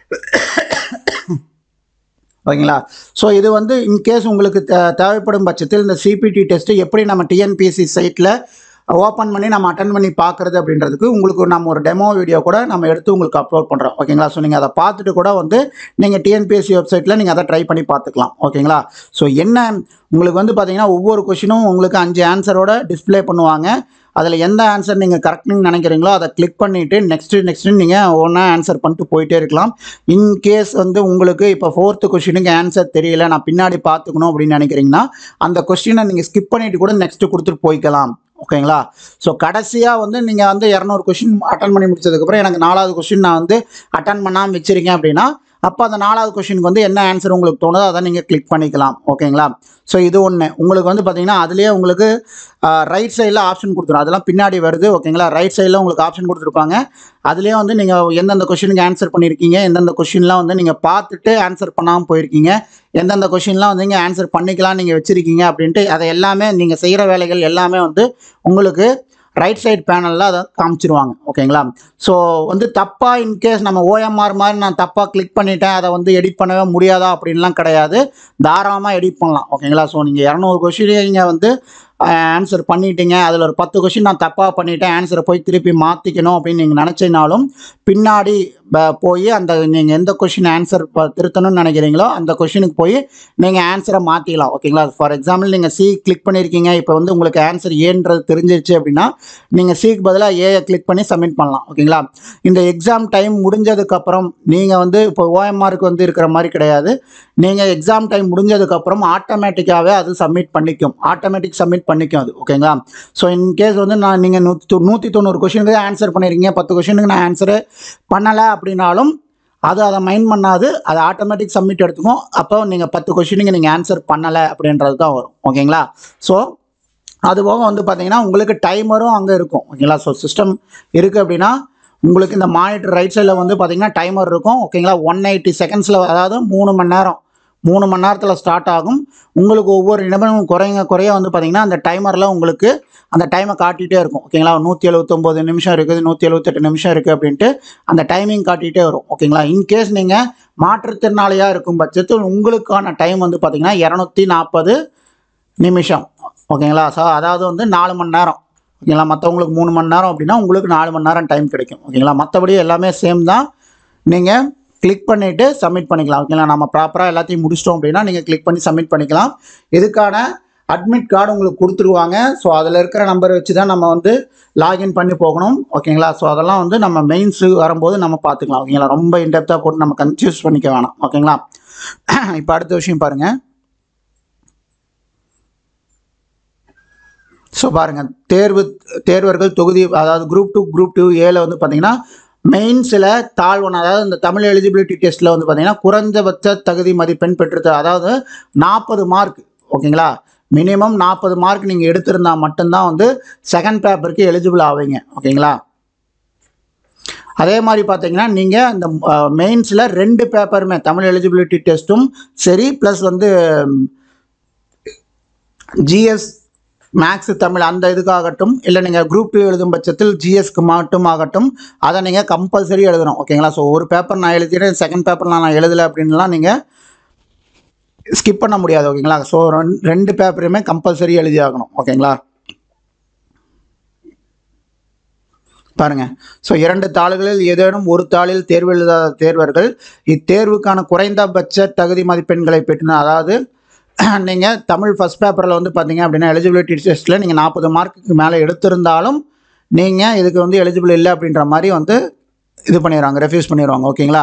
ஓகேங்களா ஸோ இது வந்து இன்கேஸ் உங்களுக்கு தே- தேவைப்படும் பட்சத்தில் இந்த சிபிடி டெஸ்ட்டு எப்படி நம்ம டிஎன்பிஎஸ்சி சைட்டில் ஓப்பன் பண்ணி நம்ம அட்டன் பண்ணி பார்க்குறது அப்படின்றதுக்கு உங்களுக்கு நம்ம ஒரு டெமோ வீடியோ கூட நம்ம எடுத்து உங்களுக்கு அப்லோட் பண்ணுறோம் ஓகேங்களா ஸோ நீங்கள் அதை பார்த்துட்டு கூட வந்து நீங்கள் டிஎன்பிஎஸ்சி வெப்சைட்டில் நீங்கள் அதை ட்ரை பண்ணி பார்த்துக்கலாம் ஓகேங்களா ஸோ என்ன உங்களுக்கு வந்து பார்த்தீங்கன்னா ஒவ்வொரு கொஷினும் உங்களுக்கு அஞ்சு ஆன்சரோட டிஸ்ப்ளே பண்ணுவாங்க அதில் எந்த ஆன்சர் நீங்கள் கரெக்ட்னு நினைக்கிறீங்களோ அதை கிளிக் பண்ணிவிட்டு நெக்ஸ்ட்டு நெக்ஸ்ட்டு நீங்கள் ஒன்றா ஆன்சர் பண்ணிட்டு போயிட்டே இருக்கலாம் இன்கேஸ் வந்து உங்களுக்கு இப்போ ஃபோர்த்து கொஷினுக்கு ஆன்சர் தெரியல நான் பின்னாடி பார்த்துக்கணும் அப்படின்னு நினைக்கிறீங்கன்னா அந்த கொஸ்டினை நீங்கள் ஸ்கிப் பண்ணிட்டு கூட நெக்ஸ்ட்டு கொடுத்துட்டு போய்க்கலாம் ஓகேங்களா ஸோ கடைசியாக வந்து நீங்கள் வந்து இரநூறு கொஷின் அட்டன் பண்ணி முடிச்சதுக்கப்புறம் எனக்கு நாலாவது கொஷின் நான் வந்து அட்டன் பண்ணாமல் வச்சிருக்கேன் அப்படின்னா அப்போ அந்த நாலாவது கொஷினுக்கு வந்து என்ன ஆன்சர் உங்களுக்கு தோணுதோ அதை நீங்கள் கிளிக் பண்ணிக்கலாம் ஓகேங்களா ஸோ இது ஒன்று உங்களுக்கு வந்து பார்த்தீங்கன்னா அதுலேயே உங்களுக்கு ரைட் சைடில் ஆப்ஷன் கொடுத்துரும் அதெல்லாம் பின்னாடி வருது ஓகேங்களா ரைட் சைடில் உங்களுக்கு ஆப்ஷன் கொடுத்துருப்பாங்க அதுலேயே வந்து நீங்கள் எந்தெந்த கொஷினுக்கு ஆன்சர் பண்ணியிருக்கீங்க எந்தெந்த கொஷின்லாம் வந்து நீங்கள் பார்த்துட்டு ஆன்சர் பண்ணாமல் போயிருக்கீங்க எந்தெந்த கொஷின்லாம் வந்து நீங்கள் ஆன்சர் பண்ணிக்கலாம் நீங்கள் வச்சுருக்கீங்க அப்படின்ட்டு அதை எல்லாமே நீங்கள் செய்கிற வேலைகள் எல்லாமே வந்து உங்களுக்கு ரைட் சைடு பேனலில் அதை காமிச்சிருவாங்க ஓகேங்களா ஸோ வந்து தப்பாக இன்கேஸ் நம்ம ஓஎம்ஆர் மாதிரி நான் தப்பாக கிளிக் பண்ணிட்டேன் அதை வந்து எடிட் பண்ணவே முடியாதா அப்படின்லாம் கிடையாது தாராளமாக எடிட் பண்ணலாம் ஓகேங்களா ஸோ நீங்கள் இரநூறு கொஷின் நீங்கள் வந்து ஆன்சர் பண்ணிட்டீங்க அதில் ஒரு பத்து கொஷின் நான் தப்பாக பண்ணிட்டேன் ஆன்சரை போய் திருப்பி மாற்றிக்கணும் அப்படின்னு நீங்கள் நினச்சினாலும் பின்னாடி ப- போய் அந்த நீங்கள் எந்த கொஷின் ஆன்சர் திருத்தணும்னு நினைக்கிறீங்களோ அந்த கொஷினுக்கு போய் நீங்கள் ஆன்சரை மாற்றிக்கலாம் ஓகேங்களா ஃபார் எக்ஸாம்பிள் நீங்கள் சி கிளிக் பண்ணியிருக்கீங்க இப்போ வந்து உங்களுக்கு ஆன்சர் ஏன்றது தெரிஞ்சிருச்சு அப்படின்னா நீங்கள் சிக்கு பதிலாக ஏயை கிளிக் பண்ணி சப்மிட் பண்ணலாம் ஓகேங்களா இந்த எக்ஸாம் டைம் முடிஞ்சதுக்கப்புறம் நீங்கள் வந்து இப்போ ஓஎம்ஆருக்கு வந்து இருக்கிற மாதிரி கிடையாது நீங்கள் எக்ஸாம் டைம் முடிஞ்சதுக்கப்புறம் ஆட்டோமேட்டிக்காகவே அது சப்மிட் பண்ணிக்கும் ஆட்டோமேட்டிக் சப்மிட் பண்ணிக்கும் அது ஓகேங்களா ஸோ இன்கேஸ் வந்து நான் நீங்கள் நூற்றி நூற்றி தொண்ணூறு கொஷினுக்கு ஆன்சர் பண்ணியிருக்கீங்க பத்து கொஷினுக்கு நான் ஆன்சரு பண்ணலை அப்படின்னாலும் அது அதை மைண்ட் பண்ணாது அது ஆட்டோமேட்டிக் சப்மிட் எடுத்துக்கும் அப்போ நீங்கள் பத்து கொஷினுக்கு நீங்கள் ஆன்சர் பண்ணலை அப்படின்றது தான் வரும் ஓகேங்களா ஸோ அது போக வந்து பார்த்தீங்கன்னா உங்களுக்கு டைமரும் அங்கே இருக்கும் ஓகேங்களா ஸோ சிஸ்டம் இருக்குது அப்படின்னா உங்களுக்கு இந்த மானிட்டர் ரைட் சைடில் வந்து பார்த்தீங்கன்னா டைமர் இருக்கும் ஓகேங்களா ஒன் எயிட்டி செகண்ட்ஸில் அதாவது மூணு மணி நேரம் மூணு மணி நேரத்தில் ஸ்டார்ட் ஆகும் உங்களுக்கு ஒவ்வொரு நிமிடமும் குறைங்க குறைய வந்து பார்த்தீங்கன்னா அந்த டைமரில் உங்களுக்கு அந்த டைமை காட்டிகிட்டே இருக்கும் ஓகேங்களா நூற்றி எழுபத்தொம்போது நிமிஷம் இருக்குது நூற்றி எழுபத்தெட்டு நிமிஷம் இருக்குது அப்படின்ட்டு அந்த டைமிங் காட்டிகிட்டே வரும் ஓகேங்களா இன்கேஸ் நீங்கள் மாற்றுத்திறனாளியாக இருக்கும் பட்சத்தில் உங்களுக்கான டைம் வந்து பார்த்தீங்கன்னா இரநூத்தி நாற்பது நிமிஷம் ஓகேங்களா ஸோ அதாவது வந்து நாலு மணி நேரம் ஓகேங்களா மற்றவங்களுக்கு மூணு மணி நேரம் அப்படின்னா உங்களுக்கு நாலு மணி நேரம் டைம் கிடைக்கும் ஓகேங்களா மற்றபடி எல்லாமே சேம் தான் நீங்கள் கிளிக் பண்ணிவிட்டு சப்மிட் பண்ணிக்கலாம் ஓகேங்களா நம்ம ப்ராப்பராக எல்லாத்தையும் முடிச்சிட்டோம் அப்படின்னா நீங்கள் கிளிக் பண்ணி சப்மிட் பண்ணிக்கலாம் இதுக்கான அட்மிட் கார்டு உங்களுக்கு கொடுத்துருவாங்க ஸோ அதில் இருக்கிற நம்பரை வச்சு தான் நம்ம வந்து லாகின் பண்ணி போகணும் ஓகேங்களா ஸோ அதெல்லாம் வந்து நம்ம மெயின்ஸு வரும்போது நம்ம பார்த்துக்கலாம் ஓகேங்களா ரொம்ப இன்டெப்த்தாக போட்டு நம்ம கன்ஃபியூஸ் பண்ணிக்க வேணாம் ஓகேங்களா இப்போ அடுத்த விஷயம் பாருங்கள் ஸோ பாருங்கள் தேர்வு தேர்வர்கள் தொகுதி அதாவது குரூப் டூ குரூப் டூ ஏல வந்து பார்த்தீங்கன்னா மெயின்ஸில் தாழ்வன அதாவது இந்த தமிழ் எலிஜிபிலிட்டி டெஸ்ட்டில் வந்து பார்த்தீங்கன்னா குறைந்தபட்ச தகுதி மதிப்பெண் பெற்று அதாவது நாற்பது மார்க் ஓகேங்களா மினிமம் நாற்பது மார்க் நீங்கள் எடுத்திருந்தா மட்டும்தான் வந்து செகண்ட் பேப்பருக்கு எலிஜிபிள் ஆவீங்க ஓகேங்களா அதே மாதிரி பார்த்தீங்கன்னா நீங்கள் இந்த மெயின்ஸில் ரெண்டு பேப்பருமே தமிழ் எலிஜிபிலிட்டி டெஸ்ட்டும் சரி ப்ளஸ் வந்து ஜிஎஸ் மேக்ஸ் தமிழ் அந்த இதுக்காகட்டும் இல்லை நீங்கள் குரூப் டூ எழுதும் பட்சத்தில் ஜிஎஸ்க்கு மட்டும் ஆகட்டும் அதை நீங்கள் கம்பல்சரி எழுதணும் ஓகேங்களா ஸோ ஒரு பேப்பர் நான் எழுதிடுறேன் செகண்ட் பேப்பர்லாம் நான் எழுதலை அப்படின்லாம் நீங்கள் ஸ்கிப் பண்ண முடியாது ஓகேங்களா ஸோ ரெண்டு பேப்பரையுமே கம்பல்சரி எழுதி ஆகணும் ஓகேங்களா பாருங்க ஸோ இரண்டு தாள்களில் ஏதேனும் ஒரு தாளில் தேர்வு எழுதாத தேர்வர்கள் இத்தேர்வுக்கான குறைந்தபட்ச தகுதி மதிப்பெண்களை பெற்றின அதாவது நீங்கள் தமிழ் ஃபஸ்ட் பேப்பரில் வந்து பார்த்தீங்க அப்படின்னா எலிஜிபிலிட்டி டெஸ்ட்டில் நீங்கள் நாற்பது மார்க்குக்கு மேலே எடுத்திருந்தாலும் நீங்கள் இதுக்கு வந்து எலிஜிபிள் இல்லை அப்படின்ற மாதிரி வந்து இது பண்ணிடுவாங்க ரெஃப்யூஸ் பண்ணிடுவாங்க ஓகேங்களா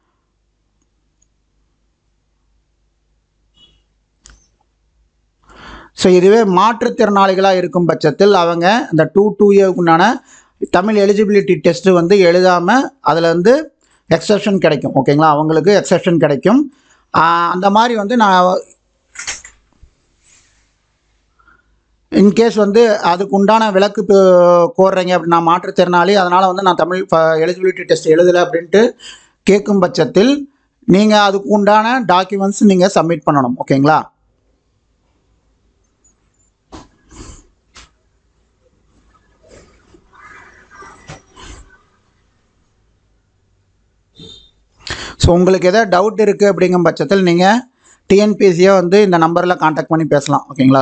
ஸோ இதுவே மாற்றுத்திறனாளிகளாக இருக்கும் பட்சத்தில் அவங்க இந்த டூ டூ இயர்க்குண்டான தமிழ் எலிஜிபிலிட்டி டெஸ்ட்டு வந்து எழுதாமல் அதில் வந்து எக்ஸப்ஷன் கிடைக்கும் ஓகேங்களா அவங்களுக்கு எக்ஸப்ஷன் கிடைக்கும் ஆஹ் அந்த மாதிரி வந்து நான் இன்கேஸ் வந்து அதுக்கு உண்டான விளக்கு இப்போ கோர்றீங்க அப்படி நான் மாற்றுத்திறனாளி அதனால் வந்து நான் தமிழ் எலிஜிபிலிட்டி டெஸ்ட் எழுதலை அப்படின்ட்டு கேட்கும் பட்சத்தில் நீங்கள் அதுக்கு உண்டான டாக்குமெண்ட்ஸ் நீங்கள் சப்மிட் பண்ணணும் ஓகேங்களா ஸோ உங்களுக்கு எதாவது டவுட் இருக்குது அப்படிங்கும் பட்சத்தில் நீங்கள் டிஎன்பிஎஸ்சியை வந்து இந்த நம்பரில் காண்டாக்ட் பண்ணி பேசலாம் ஓகேங்களா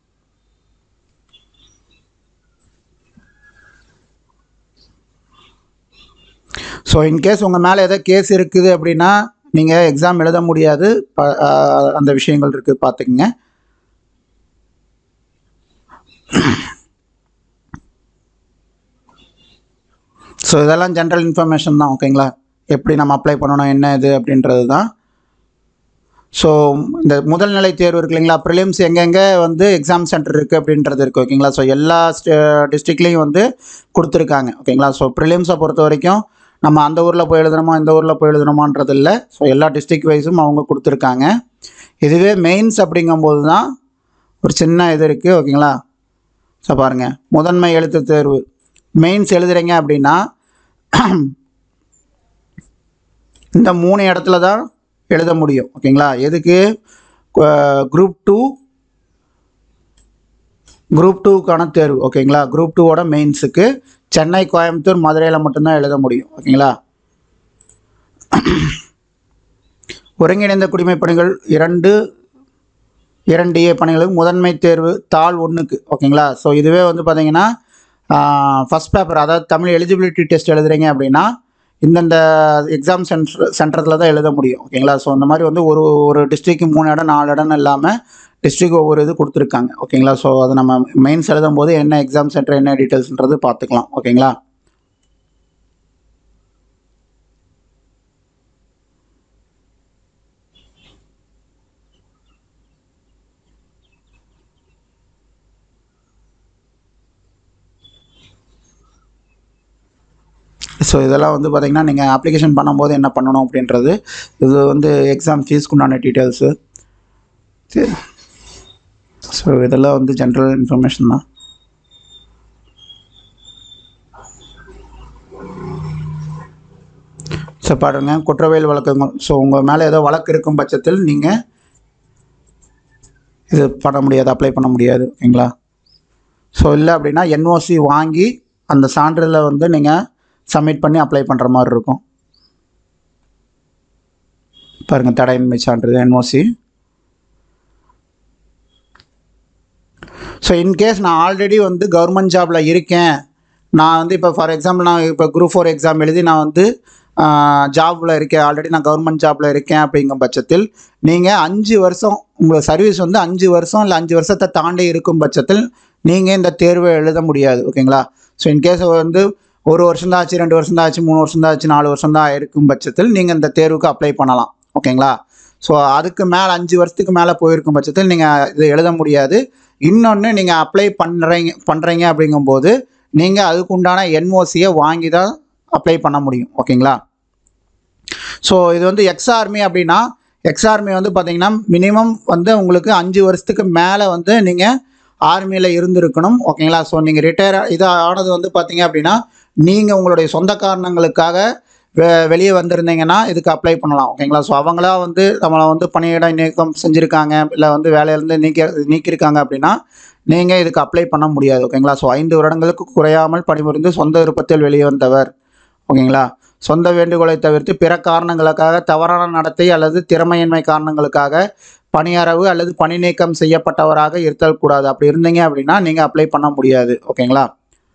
ஸோ இன்கேஸ் உங்கள் மேலே ஏதோ கேஸ் இருக்குது அப்படின்னா நீங்கள் எக்ஸாம் எழுத முடியாது ப- ஆஹ் அந்த விஷயங்கள் இருக்குது பார்த்துக்குங்க ஸோ இதெல்லாம் ஜென்ரல் இன்ஃபர்மேஷன் தான் ஓகேங்களா எப்படி நம்ம அப்ளை பண்ணணும் என்ன இது அப்படின்றது தான் ஸோ இந்த முதல் நிலை தேர்வு இருக்கு இல்லைங்களா ப்ரிலிம்ஸ் எங்கெங்கே வந்து எக்ஸாம் சென்டர் இருக்குது அப்படின்றது இருக்குது ஓகேங்களா ஸோ எல்லா டிஸ்ட்ரிக்ட்லேயும் வந்து கொடுத்துருக்காங்க ஓகேங்களா ஸோ ப்ரிலிம்ஸை பொறுத்த வரைக்கும் நம்ம அந்த ஊரில் போய் எழுதணுமா இந்த ஊரில் போய் எழுதணுமான்றது இல்லை ஸோ எல்லா டிஸ்ட்ரிக்ட் வைஸும் அவங்க கொடுத்துருக்காங்க இதுவே மெயின்ஸ் அப்படிங்கும்போது தான் ஒரு சின்ன இது இருக்குது ஓகேங்களா ஸோ பாருங்கள் முதன்மை எழுத்து தேர்வு மெயின்ஸ் எழுதுறீங்க அப்படின்னா இந்த மூணு இடத்துல தான் எழுத முடியும் ஓகேங்களா எதுக்கு குரூப் டூ குரூப் டூக்கான தேர்வு ஓகேங்களா குரூப் டூவோட மெயின்ஸுக்கு சென்னை கோயம்புத்தூர் மதுரையில் மட்டும்தான் எழுத முடியும் ஓகேங்களா ஒருங்கிணைந்த குடிமைப் பணிகள் இரண்டு இரண்டு ஏ பணிகளுக்கு முதன்மை தேர்வு தாள் ஒன்றுக்கு ஓகேங்களா ஸோ இதுவே வந்து பார்த்தீங்கன்னா ஃபஸ்ட் பேப்பர் அதாவது தமிழ் எலிஜிபிலிட்டி டெஸ்ட் எழுதுறீங்க அப்படின்னா இந்தந்த எக்ஸாம் சென்டர் சென்டரில் தான் எழுத முடியும் ஓகேங்களா ஸோ இந்த மாதிரி வந்து ஒரு ஒரு டிஸ்ட்ரிக்கு மூணு இடம் நாலு இடம்னு இல்லாமல் டிஸ்ட்ரிக் ஒவ்வொரு இது கொடுத்துருக்காங்க ஓகேங்களா ஸோ அது நம்ம மெயின்ஸ் எழுதும் போது என்ன எக்ஸாம் சென்டர் என்ன டீட்டெயில்ஸ்ன்றது பார்த்துக்கலாம் ஓகேங்களா ஸோ இதெல்லாம் வந்து பார்த்திங்கன்னா நீங்கள் அப்ளிகேஷன் பண்ணும்போது என்ன பண்ணணும் அப்படின்றது இது வந்து எக்ஸாம் ஃபீஸ்க்கு உண்டான டீட்டெயில்ஸு சரி ஸோ இதெல்லாம் வந்து ஜென்ரல் இன்ஃபர்மேஷன் தான் ஸோ பாருங்க குற்றவியல் வழக்குங்க ஸோ உங்கள் மேலே ஏதோ வழக்கு இருக்கும் பட்சத்தில் நீங்கள் இது பண்ண முடியாது அப்ளை பண்ண முடியாது ஓகேங்களா ஸோ இல்லை அப்படின்னா என்ஓசி வாங்கி அந்த சான்றிதழை வந்து நீங்கள் சப்மிட் பண்ணி அப்ளை பண்ணுற மாதிரி இருக்கும் பாருங்கள் தடையின்மை சான்றிதழ் என்ஓசி ஸோ இன்கேஸ் நான் ஆல்ரெடி வந்து கவர்மெண்ட் ஜாபில் இருக்கேன் நான் வந்து இப்போ ஃபார் எக்ஸாம்பிள் நான் இப்போ குரூப் ஃபோர் எக்ஸாம் எழுதி நான் வந்து ஜாபில் இருக்கேன் ஆல்ரெடி நான் கவர்மெண்ட் ஜாபில் இருக்கேன் அப்படிங்கும் பட்சத்தில் நீங்கள் அஞ்சு வருஷம் உங்கள் சர்வீஸ் வந்து அஞ்சு வருஷம் இல்லை அஞ்சு வருஷத்தை தாண்டி இருக்கும் பட்சத்தில் நீங்கள் இந்த தேர்வை எழுத முடியாது ஓகேங்களா ஸோ இன்கேஸ் வந்து ஒரு வருஷம் தான் ஆச்சு ரெண்டு வருஷம் தான் ஆச்சு மூணு வருஷம் தான் ஆச்சு நாலு வருஷம் தான் இருக்கும் பட்சத்தில் நீங்கள் இந்த தேர்வுக்கு அப்ளை பண்ணலாம் ஓகேங்களா ஸோ அதுக்கு மேலே அஞ்சு வருஷத்துக்கு மேலே போயிருக்கும் பட்சத்தில் நீங்கள் இது எழுத முடியாது இன்னொன்று நீங்கள் அப்ளை பண்ணுறீங்க பண்ணுறீங்க அப்படிங்கும்போது நீங்கள் அதுக்கு உண்டான என்ஓசியை வாங்கி தான் அப்ளை பண்ண முடியும் ஓகேங்களா ஸோ இது வந்து எக்ஸ்ஆர்மி அப்படின்னா எக்ஸ்ஆர்மி வந்து பார்த்தீங்கன்னா மினிமம் வந்து உங்களுக்கு அஞ்சு வருஷத்துக்கு மேலே வந்து நீங்கள் ஆர்மியில் இருந்திருக்கணும் ஓகேங்களா ஸோ நீங்கள் ரிட்டையர் இது ஆனது வந்து பார்த்தீங்க அப்படின்னா நீங்கள் உங்களுடைய சொந்த காரணங்களுக்காக வெ வெளியே வந்திருந்தீங்கன்னா இதுக்கு அப்ளை பண்ணலாம் ஓகேங்களா ஸோ அவங்களா வந்து நம்மளை வந்து பணியிட நீக்கம் செஞ்சுருக்காங்க இல்லை வந்து வேலையிலேருந்து நீக்கி நீக்கியிருக்காங்க அப்படின்னா நீங்கள் இதுக்கு அப்ளை பண்ண முடியாது ஓகேங்களா ஸோ ஐந்து வருடங்களுக்கு குறையாமல் பணிபுரிந்து சொந்த விருப்பத்தில் வெளியே வந்தவர் ஓகேங்களா சொந்த வேண்டுகோளை தவிர்த்து பிற காரணங்களுக்காக தவறான நடத்தை அல்லது திறமையின்மை காரணங்களுக்காக பணியறவு அல்லது பணி நீக்கம் செய்யப்பட்டவராக இருத்தல் கூடாது அப்படி இருந்தீங்க அப்படின்னா நீங்கள் அப்ளை பண்ண முடியாது ஓகேங்களா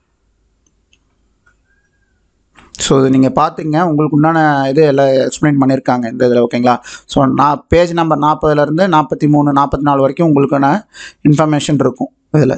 ஸோ இது நீங்கள் பார்த்துங்க உங்களுக்கு உண்டான இது எல்லாம் எக்ஸ்பிளைன் பண்ணியிருக்காங்க இந்த இதில் ஓகேங்களா ஸோ நான் பேஜ் நம்பர் நாற்பதுலேருந்து நாற்பத்தி மூணு நாற்பத்தி நாலு வரைக்கும் உங்களுக்கான இன்ஃபர்மேஷன் இருக்கும் இதில்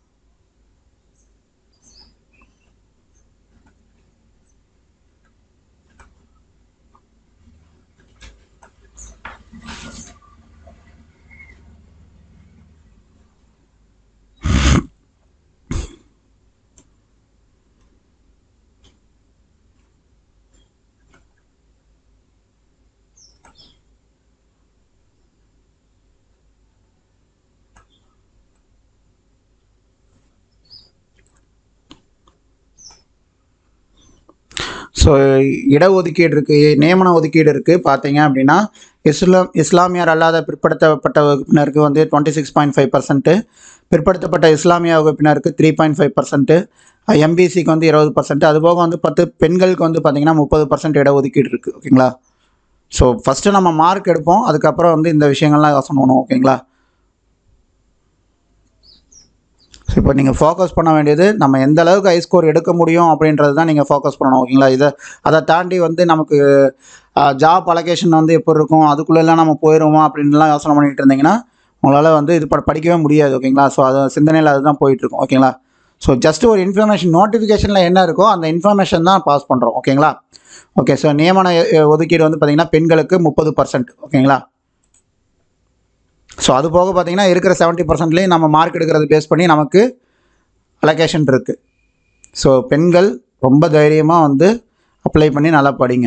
ஸோ இடஒதுக்கீடு இருக்குது நியமன ஒதுக்கீடு இருக்குது பார்த்தீங்க அப்படின்னா இஸ்லாம் இஸ்லாமியர் அல்லாத பிற்படுத்தப்பட்ட வகுப்பினருக்கு வந்து twenty six point five percent பிற்படுத்தப்பட்ட இஸ்லாமிய வகுப்பினருக்கு த்ரீ பாயிண்ட் ஃபைவ் பர்சன்ட்டு எம்பிசிக்கு வந்து இருபது பர்சன்ட் அதுபோக வந்து பத்து பெண்களுக்கு வந்து பார்த்திங்கன்னா முப்பது பர்சன்ட் இடஒதுக்கீடு இருக்குது ஓகேங்களா ஸோ ஃபஸ்ட்டு நம்ம மார்க் எடுப்போம் அதுக்கப்புறம் வந்து இந்த விஷயங்கள்லாம் யோசனை பண்ணுவோம் ஓகேங்களா ஸோ இப்போ நீங்கள் ஃபோக்கஸ் பண்ண வேண்டியது நம்ம எந்த அளவுக்கு ஹை ஸ்கோர் எடுக்க முடியும் அப்படின்றது தான் நீங்கள் ஃபோக்கஸ் பண்ணணும் ஓகேங்களா இதை அதை தாண்டி வந்து நமக்கு ஜாப் அலோகேஷன் வந்து எப்போ இருக்கும் அதுக்குள்ளெல்லாம் நம்ம போயிடுவோமா அப்படின்லாம் யோசனை பண்ணிட்டு இருந்தீங்கன்னா உங்களால் வந்து இது ப- படிக்கவே முடியாது ஓகேங்களா ஸோ அது சிந்தனையில் அதுதான் போயிட்டுருக்கும் ஓகேங்களா ஸோ ஜஸ்ட் ஒரு இன்ஃபர்மேஷன் நோட்டிஃபிகேஷனில் என்ன இருக்கோ அந்த இன்ஃபர்மேஷன் தான் பாஸ் பண்ணுறோம் ஓகேங்களா ஓகே ஸோ நியமன அஹ், ஒதுக்கீடு வந்து பார்த்திங்கன்னா பெண்களுக்கு முப்பது பர்சன்ட் ஓகேங்களா ஸோ அது போக பார்த்தீங்கன்னா இருக்கிற செவன்ட்டி பர்சன்ட்லேயும் நம்ம மார்க் எடுக்கிறது பேஸ் பண்ணி நமக்கு அலோகேஷன் இருக்குது ஸோ பெண்கள் ரொம்ப தைரியமாக வந்து அப்ளை பண்ணி நல்லா படிங்க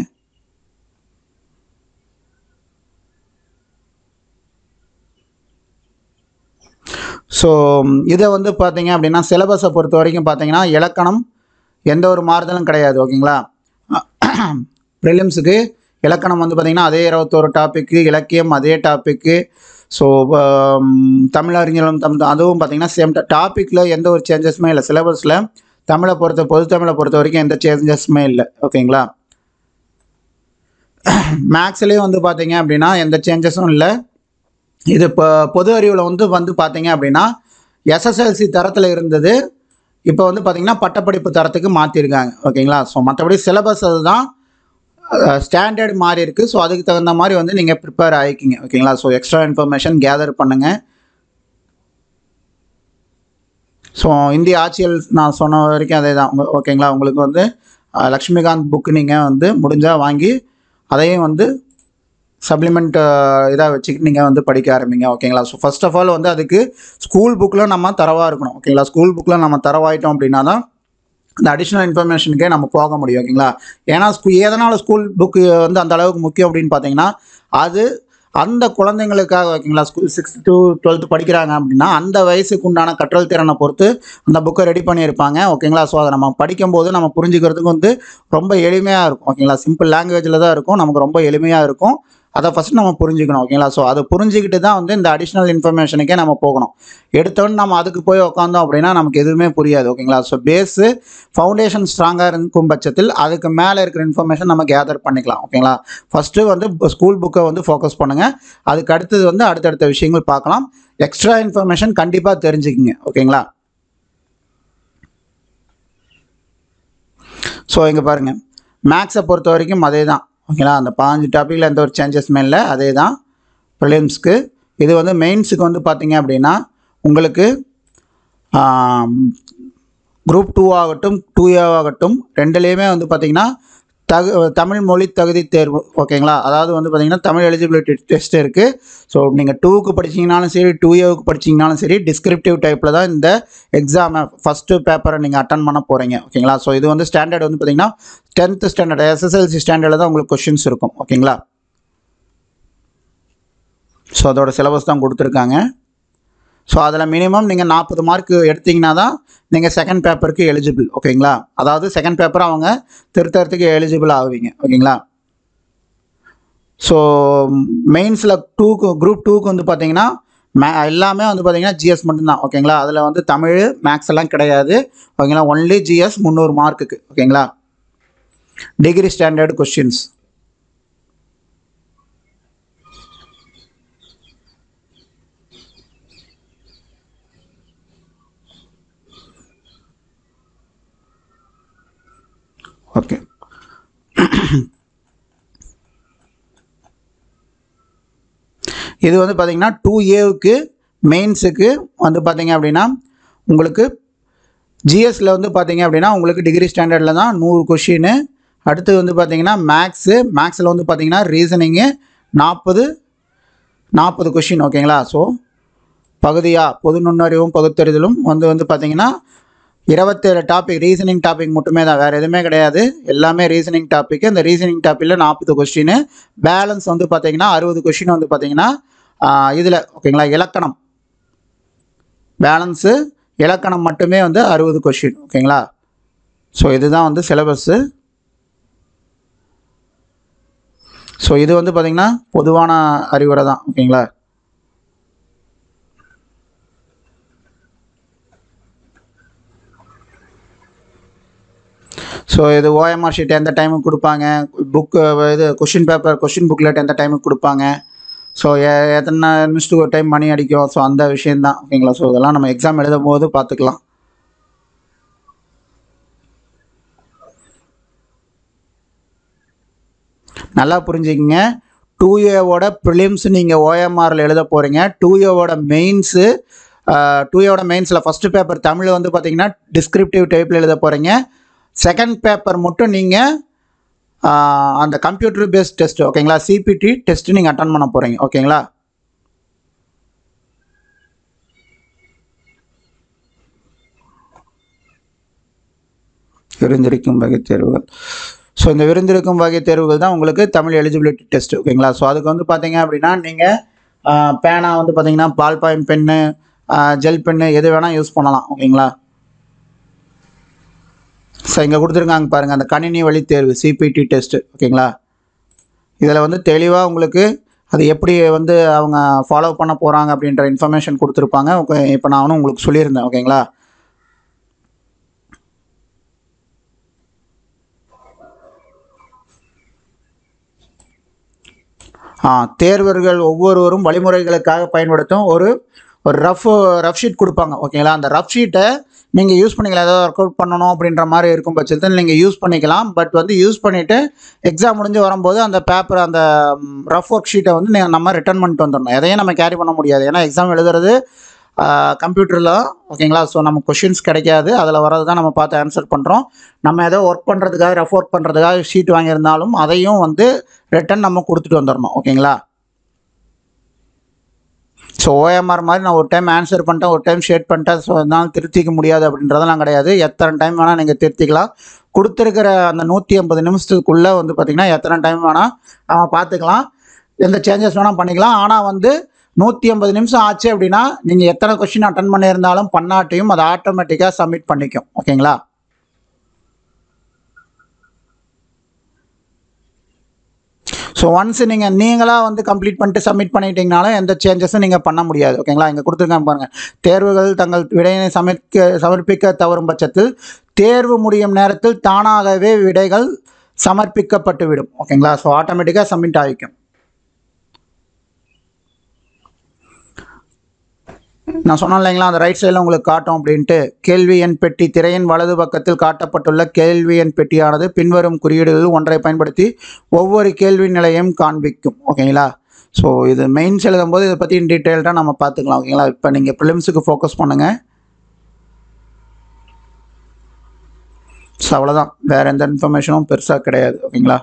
ஸோ இதை வந்து பார்த்தீங்க அப்படின்னா சிலபஸை பொறுத்த வரைக்கும் பார்த்தீங்கன்னா இலக்கணம் எந்த ஒரு மாறுதலும் கிடையாது ஓகேங்களா ப்ரிலிம்ஸுக்கு இலக்கணம் வந்து பார்த்திங்கன்னா அதே இருபத்தோரு டாப்பிக்கு இலக்கியம் அதே டாப்பிக்கு ஸோ தமிழறிஞர்களும் தம் அதுவும் பார்த்திங்கன்னா சேம் டாப்பிக்கில் எந்த ஒரு சேஞ்சஸுமே இல்லை சிலபஸில் தமிழை பொறுத்த பொது தமிழை பொறுத்த வரைக்கும் எந்த சேஞ்சஸுமே இல்லை ஓகேங்களா மேக்ஸ்லேயும் வந்து பார்த்தீங்க அப்படின்னா எந்த சேஞ்சஸும் இல்லை இது இப்போ பொது அறிவில் வந்து வந்து பார்த்தீங்க அப்படின்னா எஸ்எஸ்எல்சி தரத்தில் இருந்தது இப்போ வந்து பார்த்தீங்கன்னா பட்டப்படிப்பு தரத்துக்கு மாற்றிருக்காங்க ஓகேங்களா ஸோ மற்றபடி சிலபஸ் அதுதான் ஸ்டாண்டர்ட் மாறி இருக்குது ஸோ அதுக்கு தகுந்த மாதிரி வந்து நீங்கள் ப்ரிப்பேர் ஆகிக்கிங்க ஓகேங்களா ஸோ எக்ஸ்ட்ரா இன்ஃபர்மேஷன் கேதர் பண்ணுங்கள் ஸோ இந்திய ஆட்சியல் நான் சொன்ன வரைக்கும் அதே தான் உங்க- ஓகேங்களா உங்களுக்கு வந்து அஹ், லக்ஷ்மிகாந்த் புக்கு நீங்கள் வந்து முடிஞ்சால் வாங்கி அதையும் வந்து சப்ளிமெண்ட் இதாக வச்சுக்கிட்டு நீங்கள் வந்து படிக்க ஆரம்பிங்க ஓகேங்களா ஸோ ஃபர்ஸ்ட் ஆஃப் ஆல் வந்து அதுக்கு ஸ்கூல் புக்கில் நம்ம தரவாக இருக்கணும் ஓகேங்களா ஸ்கூல் புக்கில் நம்ம தரவாயிட்டோம் அப்படின்னா தான் இந்த அடிஷ்னல் இன்ஃபர்மேஷனுக்கே நம்ம போக முடியும் ஓகேங்களா ஏன்னா ஸ்கூ எதனால் ஸ்கூல் புக்கு வந்து அந்த அளவுக்கு முக்கியம் அப்படின்னு பார்த்தீங்கன்னா அது அந்த குழந்தைங்களுக்காக ஓகேங்களா ஸ்கூல் சிக்ஸ்த் டு டுவெல்த்து படிக்கிறாங்க அப்படின்னா அந்த வயசுக்கு உண்டான கற்றல் திறனை பொறுத்து அந்த புக்கை ரெடி பண்ணியிருப்பாங்க ஓகேங்களா ஸோ அதை நம்ம படிக்கும்போது நம்ம புரிஞ்சுக்கிறதுக்கு வந்து ரொம்ப எளிமையாக இருக்கும் ஓகேங்களா சிம்பிள் லாங்குவேஜில் தான் இருக்கும் நமக்கு ரொம்ப எளிமையாக இருக்கும் அதை ஃபஸ்ட் நம்ம புரிஞ்சுக்கணும் ஓகேங்களா ஸோ அதை புரிஞ்சுக்கிட்டு தான் வந்து இந்த அடிஷ்னல் இன்ஃபர்மேஷனுக்கே நம்ம போகணும் எடுத்தோன்னு நம்ம அதுக்கு போய் உட்காந்தோம் அப்படின்னா நமக்கு எதுவுமே புரியாது ஓகேங்களா ஸோ பேஸு ஃபவுண்டேஷன் ஸ்ட்ராங்காக இருக்கும் பட்சத்தில் அதுக்கு மேலே இருக்கிற இன்ஃபர்மேஷன் நம்ம கேதர் பண்ணிக்கலாம் ஓகேங்களா ஃபஸ்ட்டு வந்து ஸ்கூல் புக்கை வந்து ஃபோக்கஸ் பண்ணுங்கள் அதுக்கு அடுத்தது வந்து அடுத்தடுத்த விஷயங்கள் பார்க்கலாம் எக்ஸ்ட்ரா இன்ஃபர்மேஷன் கண்டிப்பாக தெரிஞ்சுக்கிங்க ஓகேங்களா ஸோ இங்கே பாருங்கள் மேக்ஸை பொறுத்த வரைக்கும் அதே தான் ஓகேங்களா அந்த பாஞ்சு டாப்பிக்கில் எந்த ஒரு சேஞ்சஸுமே இல்லை அதே தான் ப்ரிலிம்ஸ்க்கு இது வந்து மெயின்ஸுக்கு வந்து பார்த்தீங்க அப்படின்னா உங்களுக்கு குரூப் டூ ஆகட்டும் டூ ஏ ஆகட்டும் ரெண்டுலேயுமே வந்து பார்த்தீங்கன்னா தகு தமிழ் மொழி தகுதி தேர்வு ஓகேங்களா அதாவது வந்து பார்த்தீங்கன்னா தமிழ் எலிஜிபிலிட்டி டெஸ்ட் இருக்குது ஸோ நீங்கள் டூவுக்கு படிச்சீங்கனாலும் சரி டூ ஏவுக்கு படிச்சீங்கனாலும் சரி டிஸ்கிரிப்டிவ் டைப்பில் தான் இந்த எக்ஸாமை ஃபஸ்ட்டு பேப்பரை நீங்கள் அட்டன் பண்ண போகிறீங்க ஓகேங்களா ஸோ இது வந்து ஸ்டாண்டர்ட் வந்து பார்த்தீங்கன்னா டென்த்து ஸ்டாண்டர்ட் எஸ்எஸ்எல்சி ஸ்டாண்டர்டில் தான் உங்களுக்கு கொஷின்ஸ் இருக்கும் ஓகேங்களா ஸோ அதோட சிலபஸ் தான் கொடுத்துருக்காங்க ஸோ அதில் மினிமம் நீங்கள் நாற்பது மார்க் எடுத்தீங்கன்னா தான் நீங்கள் செகண்ட் பேப்பருக்கு எலிஜிபிள் ஓகேங்களா அதாவது செகண்ட் பேப்பர் அவங்க திருத்தறதுக்கு எலிஜிபிள் ஆகுவீங்க ஓகேங்களா ஸோ மெயின்ஸில் டூக்கு குரூப் டூக்கு வந்து பார்த்தீங்கன்னா மே எல்லாமே வந்து பார்த்தீங்கன்னா ஜிஎஸ் மட்டும்தான் ஓகேங்களா அதில் வந்து தமிழ் மேக்ஸ் எல்லாம் கிடையாது ஓகேங்களா ஒன்லி ஜிஎஸ் முந்நூறு மார்க்குக்கு ஓகேங்களா டிகிரி ஸ்டாண்டர்ட் கொஸ்டின்ஸ் ஓகே இது வந்து பார்த்தீங்கன்னா டூ ஏவுக்கு மெயின்ஸுக்கு வந்து பார்த்தீங்க அப்படின்னா உங்களுக்கு ஜிஎஸ்சில் வந்து பார்த்தீங்க அப்படின்னா உங்களுக்கு டிகிரி ஸ்டாண்டர்டில் தான் நூறு கொஷின் அடுத்து வந்து பார்த்தீங்கன்னா மேக்ஸு மேக்ஸில் வந்து பார்த்தீங்கன்னா ரீசனிங்கு நாற்பது நாற்பது கொஷின் ஓகேங்களா ஸோ பகுதியாக பொது நுண்ணறிவும் பகுத்தறிதலும் வந்து வந்து பார்த்தீங்கன்னா இருபத்தேழு டாபிக் ரீசனிங் டாபிக் மட்டுமே தான் வேறு எதுவுமே கிடையாது எல்லாமே ரீசனிங் டாபிக் அந்த ரீசனிங் டாப்பிக்கில் நாற்பது கொஸ்டின் பேலன்ஸ் வந்து பார்த்தீங்கன்னா அறுபது கொஸ்டின் வந்து பார்த்தீங்கன்னா இதில் ஓகேங்களா இலக்கணம் பேலன்ஸு இலக்கணம் மட்டுமே வந்து அறுபது கொஷின் ஓகேங்களா ஸோ இதுதான் வந்து சிலபஸ்ஸு ஸோ இது வந்து பார்த்திங்கன்னா பொதுவான அறிவுரை தான் ஓகேங்களா ஸோ இது ஓஎம்ஆர் ஷீட் எந்த டைமுக்கு கொடுப்பாங்க புக்கு இது கொஷின் பேப்பர் கொஷின் புக்லெட் எந்த டைமுக்கு கொடுப்பாங்க ஸோ எத்தனை நிமிஷத்துக்கு ஒரு டைம் மணி அடிக்கும் ஸோ அந்த விஷயந்தான் ஓகேங்களா ஸோ இதெல்லாம் நம்ம எக்ஸாம் எழுதும் போது பார்த்துக்கலாம் நல்லா புரிஞ்சுக்கிங்க டூ ஏவோட ப்ரிலிம்ஸ் நீங்கள் ஓஎம்ஆரில் எழுத போகிறீங்க டூ ஏவோட மெயின்ஸு டூ ஏவோட மெயின்ஸில் ஃபஸ்ட்டு பேப்பர் தமிழ் வந்து பார்த்தீங்கன்னா டிஸ்கிரிப்டிவ் டைப்பில் எழுத போகிறீங்க செகண்ட் பேப்பர் மட்டும் நீங்கள் அந்த கம்ப்யூட்டர் பேஸ்ட் டெஸ்ட் ஓகேங்களா சிபிடி டெஸ்ட் நீங்கள் அட்டன் பண்ண போகிறீங்க ஓகேங்களா விருந்திருக்கும் வகை தேர்வுகள் ஸோ இந்த விருந்திருக்கும் வகை தேர்வுகள் தான் உங்களுக்கு தமிழ் எலிஜிபிலிட்டி டெஸ்ட் ஓகேங்களா ஸோ அதுக்கு வந்து பார்த்தீங்க அப்படின்னா நீங்கள் பேனா வந்து பார்த்தீங்கன்னா ball point pen gel pen எது வேணால் யூஸ் பண்ணலாம் ஓகேங்களா ஸோ இங்கே கொடுத்துருக்காங்க பாருங்கள் அந்த கணினி வழி தேர்வு சிபிடி டெஸ்ட்டு ஓகேங்களா இதில் வந்து தெளிவாக உங்களுக்கு அது எப்படி வந்து அவங்க ஃபாலோ பண்ண போகிறாங்க அப்படின்ற இன்ஃபர்மேஷன் கொடுத்துருப்பாங்க ஓகே இப்போ நான் உங்களுக்கு சொல்லியிருந்தேன் ஓகேங்களா ஆ தேர்வர்கள் ஒவ்வொருவரும் வழிமுறைகளுக்காக பயன்படுத்தும் ஒரு ஒரு ரஃப் ரஃப் ஷீட் கொடுப்பாங்க ஓகேங்களா அந்த ரஃப் ஷீட்டை நீங்கள் யூஸ் பண்ணிக்கலாம் ஏதாவது ஒர்க் அவுட் பண்ணணும் அப்படின்ற மாதிரி இருக்கும் பட்சத்தில் நீங்கள் யூஸ் பண்ணிக்கலாம் பட் வந்து யூஸ் பண்ணிவிட்டு எக்ஸாம் முடிஞ்சு வரும்போது அந்த பேப்பர் அந்த ரஃப் ஒர்க் ஷீட்டை வந்து நீ- நம்ம ரிட்டர்ன் பண்ணிட்டு வந்துடணும் எதையும் நம்ம கேரி பண்ண முடியாது ஏன்னா எக்ஸாம் எழுதுறது கம்ப்யூட்டரில் ஓகேங்களா ஸோ நம்ம கொஷின்ஸ் கிடைக்காது அதில் வரது தான் நம்ம பார்த்து ஆன்சர் பண்ணுறோம் நம்ம ஏதோ ஒர்க் பண்ணுறதுக்காக ரஃப் ஒர்க் பண்ணுறதுக்காக ஷீட் வாங்கியிருந்தாலும் அதையும் வந்து ரிட்டன் நம்ம கொடுத்துட்டு வந்துடணும் ஓகேங்களா ஸோ ஓஎம்ஆர் மாதிரி நான் ஒரு டைம் ஆன்சர் பண்ணிட்டேன் ஒரு டைம் ஷேட் பண்ணிட்டேன் ஸோ அதனால் திருத்திக்க முடியாது அப்படின்றதெல்லாம் கிடையாது எத்தனை டைம் வேணால் நீங்கள் திருத்திக்கலாம் கொடுத்துருக்கிற அந்த நூற்றி ஐம்பது நிமிஷத்துக்குள்ளே வந்து பார்த்திங்கன்னா எத்தனை டைம் வேணால் நம்ம பார்த்துக்கலாம் எந்த சேஞ்சஸ் வேணால் பண்ணிக்கலாம் ஆனால் வந்து நூற்றி ஐம்பது நிமிஷம் ஆச்சு அப்படின்னா நீங்கள் எத்தனை கொஷின் அட்டன் பண்ணியிருந்தாலும் பண்ணாட்டியும் அதை ஆட்டோமேட்டிக்காக சப்மிட் பண்ணிக்கும் ஓகேங்களா ஸோ ஒன்ஸ் நீங்கள் நீங்களாக வந்து கம்ப்ளீட் பண்ணிட்டு சப்மிட் பண்ணிட்டீங்கனாலும் எந்த சேஞ்சஸும் நீங்கள் பண்ண முடியாது ஓகேங்களா இங்கே கொடுத்துருக்காங்க பாருங்கள் தேர்வுகள் தங்கள் விடையினை சமர்க்க சமர்ப்பிக்க தவறும் பட்சத்தில் தேர்வு முடியும் நேரத்தில் தானாகவே விடைகள் சமர்ப்பிக்கப்பட்டு விடும் ஓகேங்களா ஸோ ஆட்டோமேட்டிக்காக சப்மிட் ஆகிக்கும் நான் சொன்னேன் இல்லைங்களா அந்த ரைட் சைடில் உங்களுக்கு காட்டும் அப்படின்ட்டு கேள்வி எண் பெட்டி திரையின் வலது பக்கத்தில் காட்டப்பட்டுள்ள கேள்வி எண் பெட்டியானது பின்வரும் குறியீடுகளில் ஒன்றை பயன்படுத்தி ஒவ்வொரு கேள்வி நிலையும் காண்பிக்கும் ஓகேங்களா ஸோ இது மெயின்ஸ் எழுதும்போது இதை பற்றி டீட்டெயில்டாக நம்ம பார்த்துக்கலாம் ஓகேங்களா இப்போ நீங்கள் ப்ரிலிம்ஸுக்கு ஃபோக்கஸ் பண்ணுங்கள் ஸோ அவ்வளோதான் வேறு எந்த இன்ஃபர்மேஷனும் பெருசாக கிடையாது ஓகேங்களா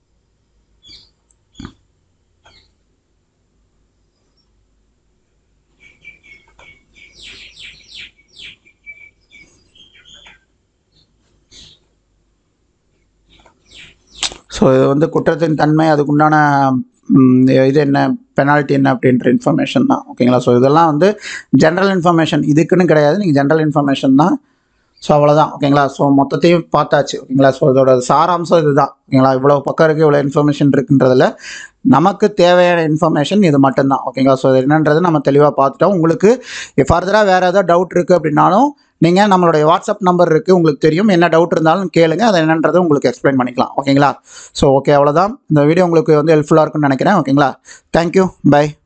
ஸோ இது வந்து குற்றத்தின் தன்மை அதுக்குண்டான ம், இது என்ன பெனால்ட்டி என்ன அப்படின்ற இன்ஃபர்மேஷன் தான் ஓகேங்களா ஸோ இதெல்லாம் வந்து ஜென்ரல் இன்ஃபர்மேஷன் இதுக்குன்னு கிடையாது நீங்கள் ஜென்ரல் இன்ஃபர்மேஷன் தான் ஸோ அவ்வளோதான் ஓகேங்களா ஸோ மொத்தத்தையும் பார்த்தாச்சு ஓகேங்களா ஸோ இதோட சாராம்சம் இதுதான் ஓகேங்களா இவ்வளோ பக்கம் இருக்குது இவ்வளோ இன்ஃபர்மேஷன் இருக்குன்றதுல நமக்கு தேவையான இன்ஃபர்மேஷன் இது மட்டும்தான் ஓகேங்களா ஸோ இது என்னன்றது நம்ம தெளிவாக பார்த்துட்டோம் உங்களுக்கு ஃபர்தராக வேறு ஏதாவது டவுட் இருக்குது அப்படின்னாலும் நீங்கள் நம்மளுடைய வாட்ஸ்அப் நம்பர் இருக்குது உங்களுக்கு தெரியும் என்ன டவுட் இருந்தாலும் கேளுங்க அது என்னன்றதை உங்களுக்கு எக்ஸ்பிளைன் பண்ணிக்கலாம் ஓகேங்களா ஸோ ஓகே அவ்வளோதான் இந்த வீடியோ உங்களுக்கு வந்து ஹெல்ப்ஃபுல்லாக இருக்கும்னு நினைக்கிறேன் ஓகேங்களா தேங்க்யூ பை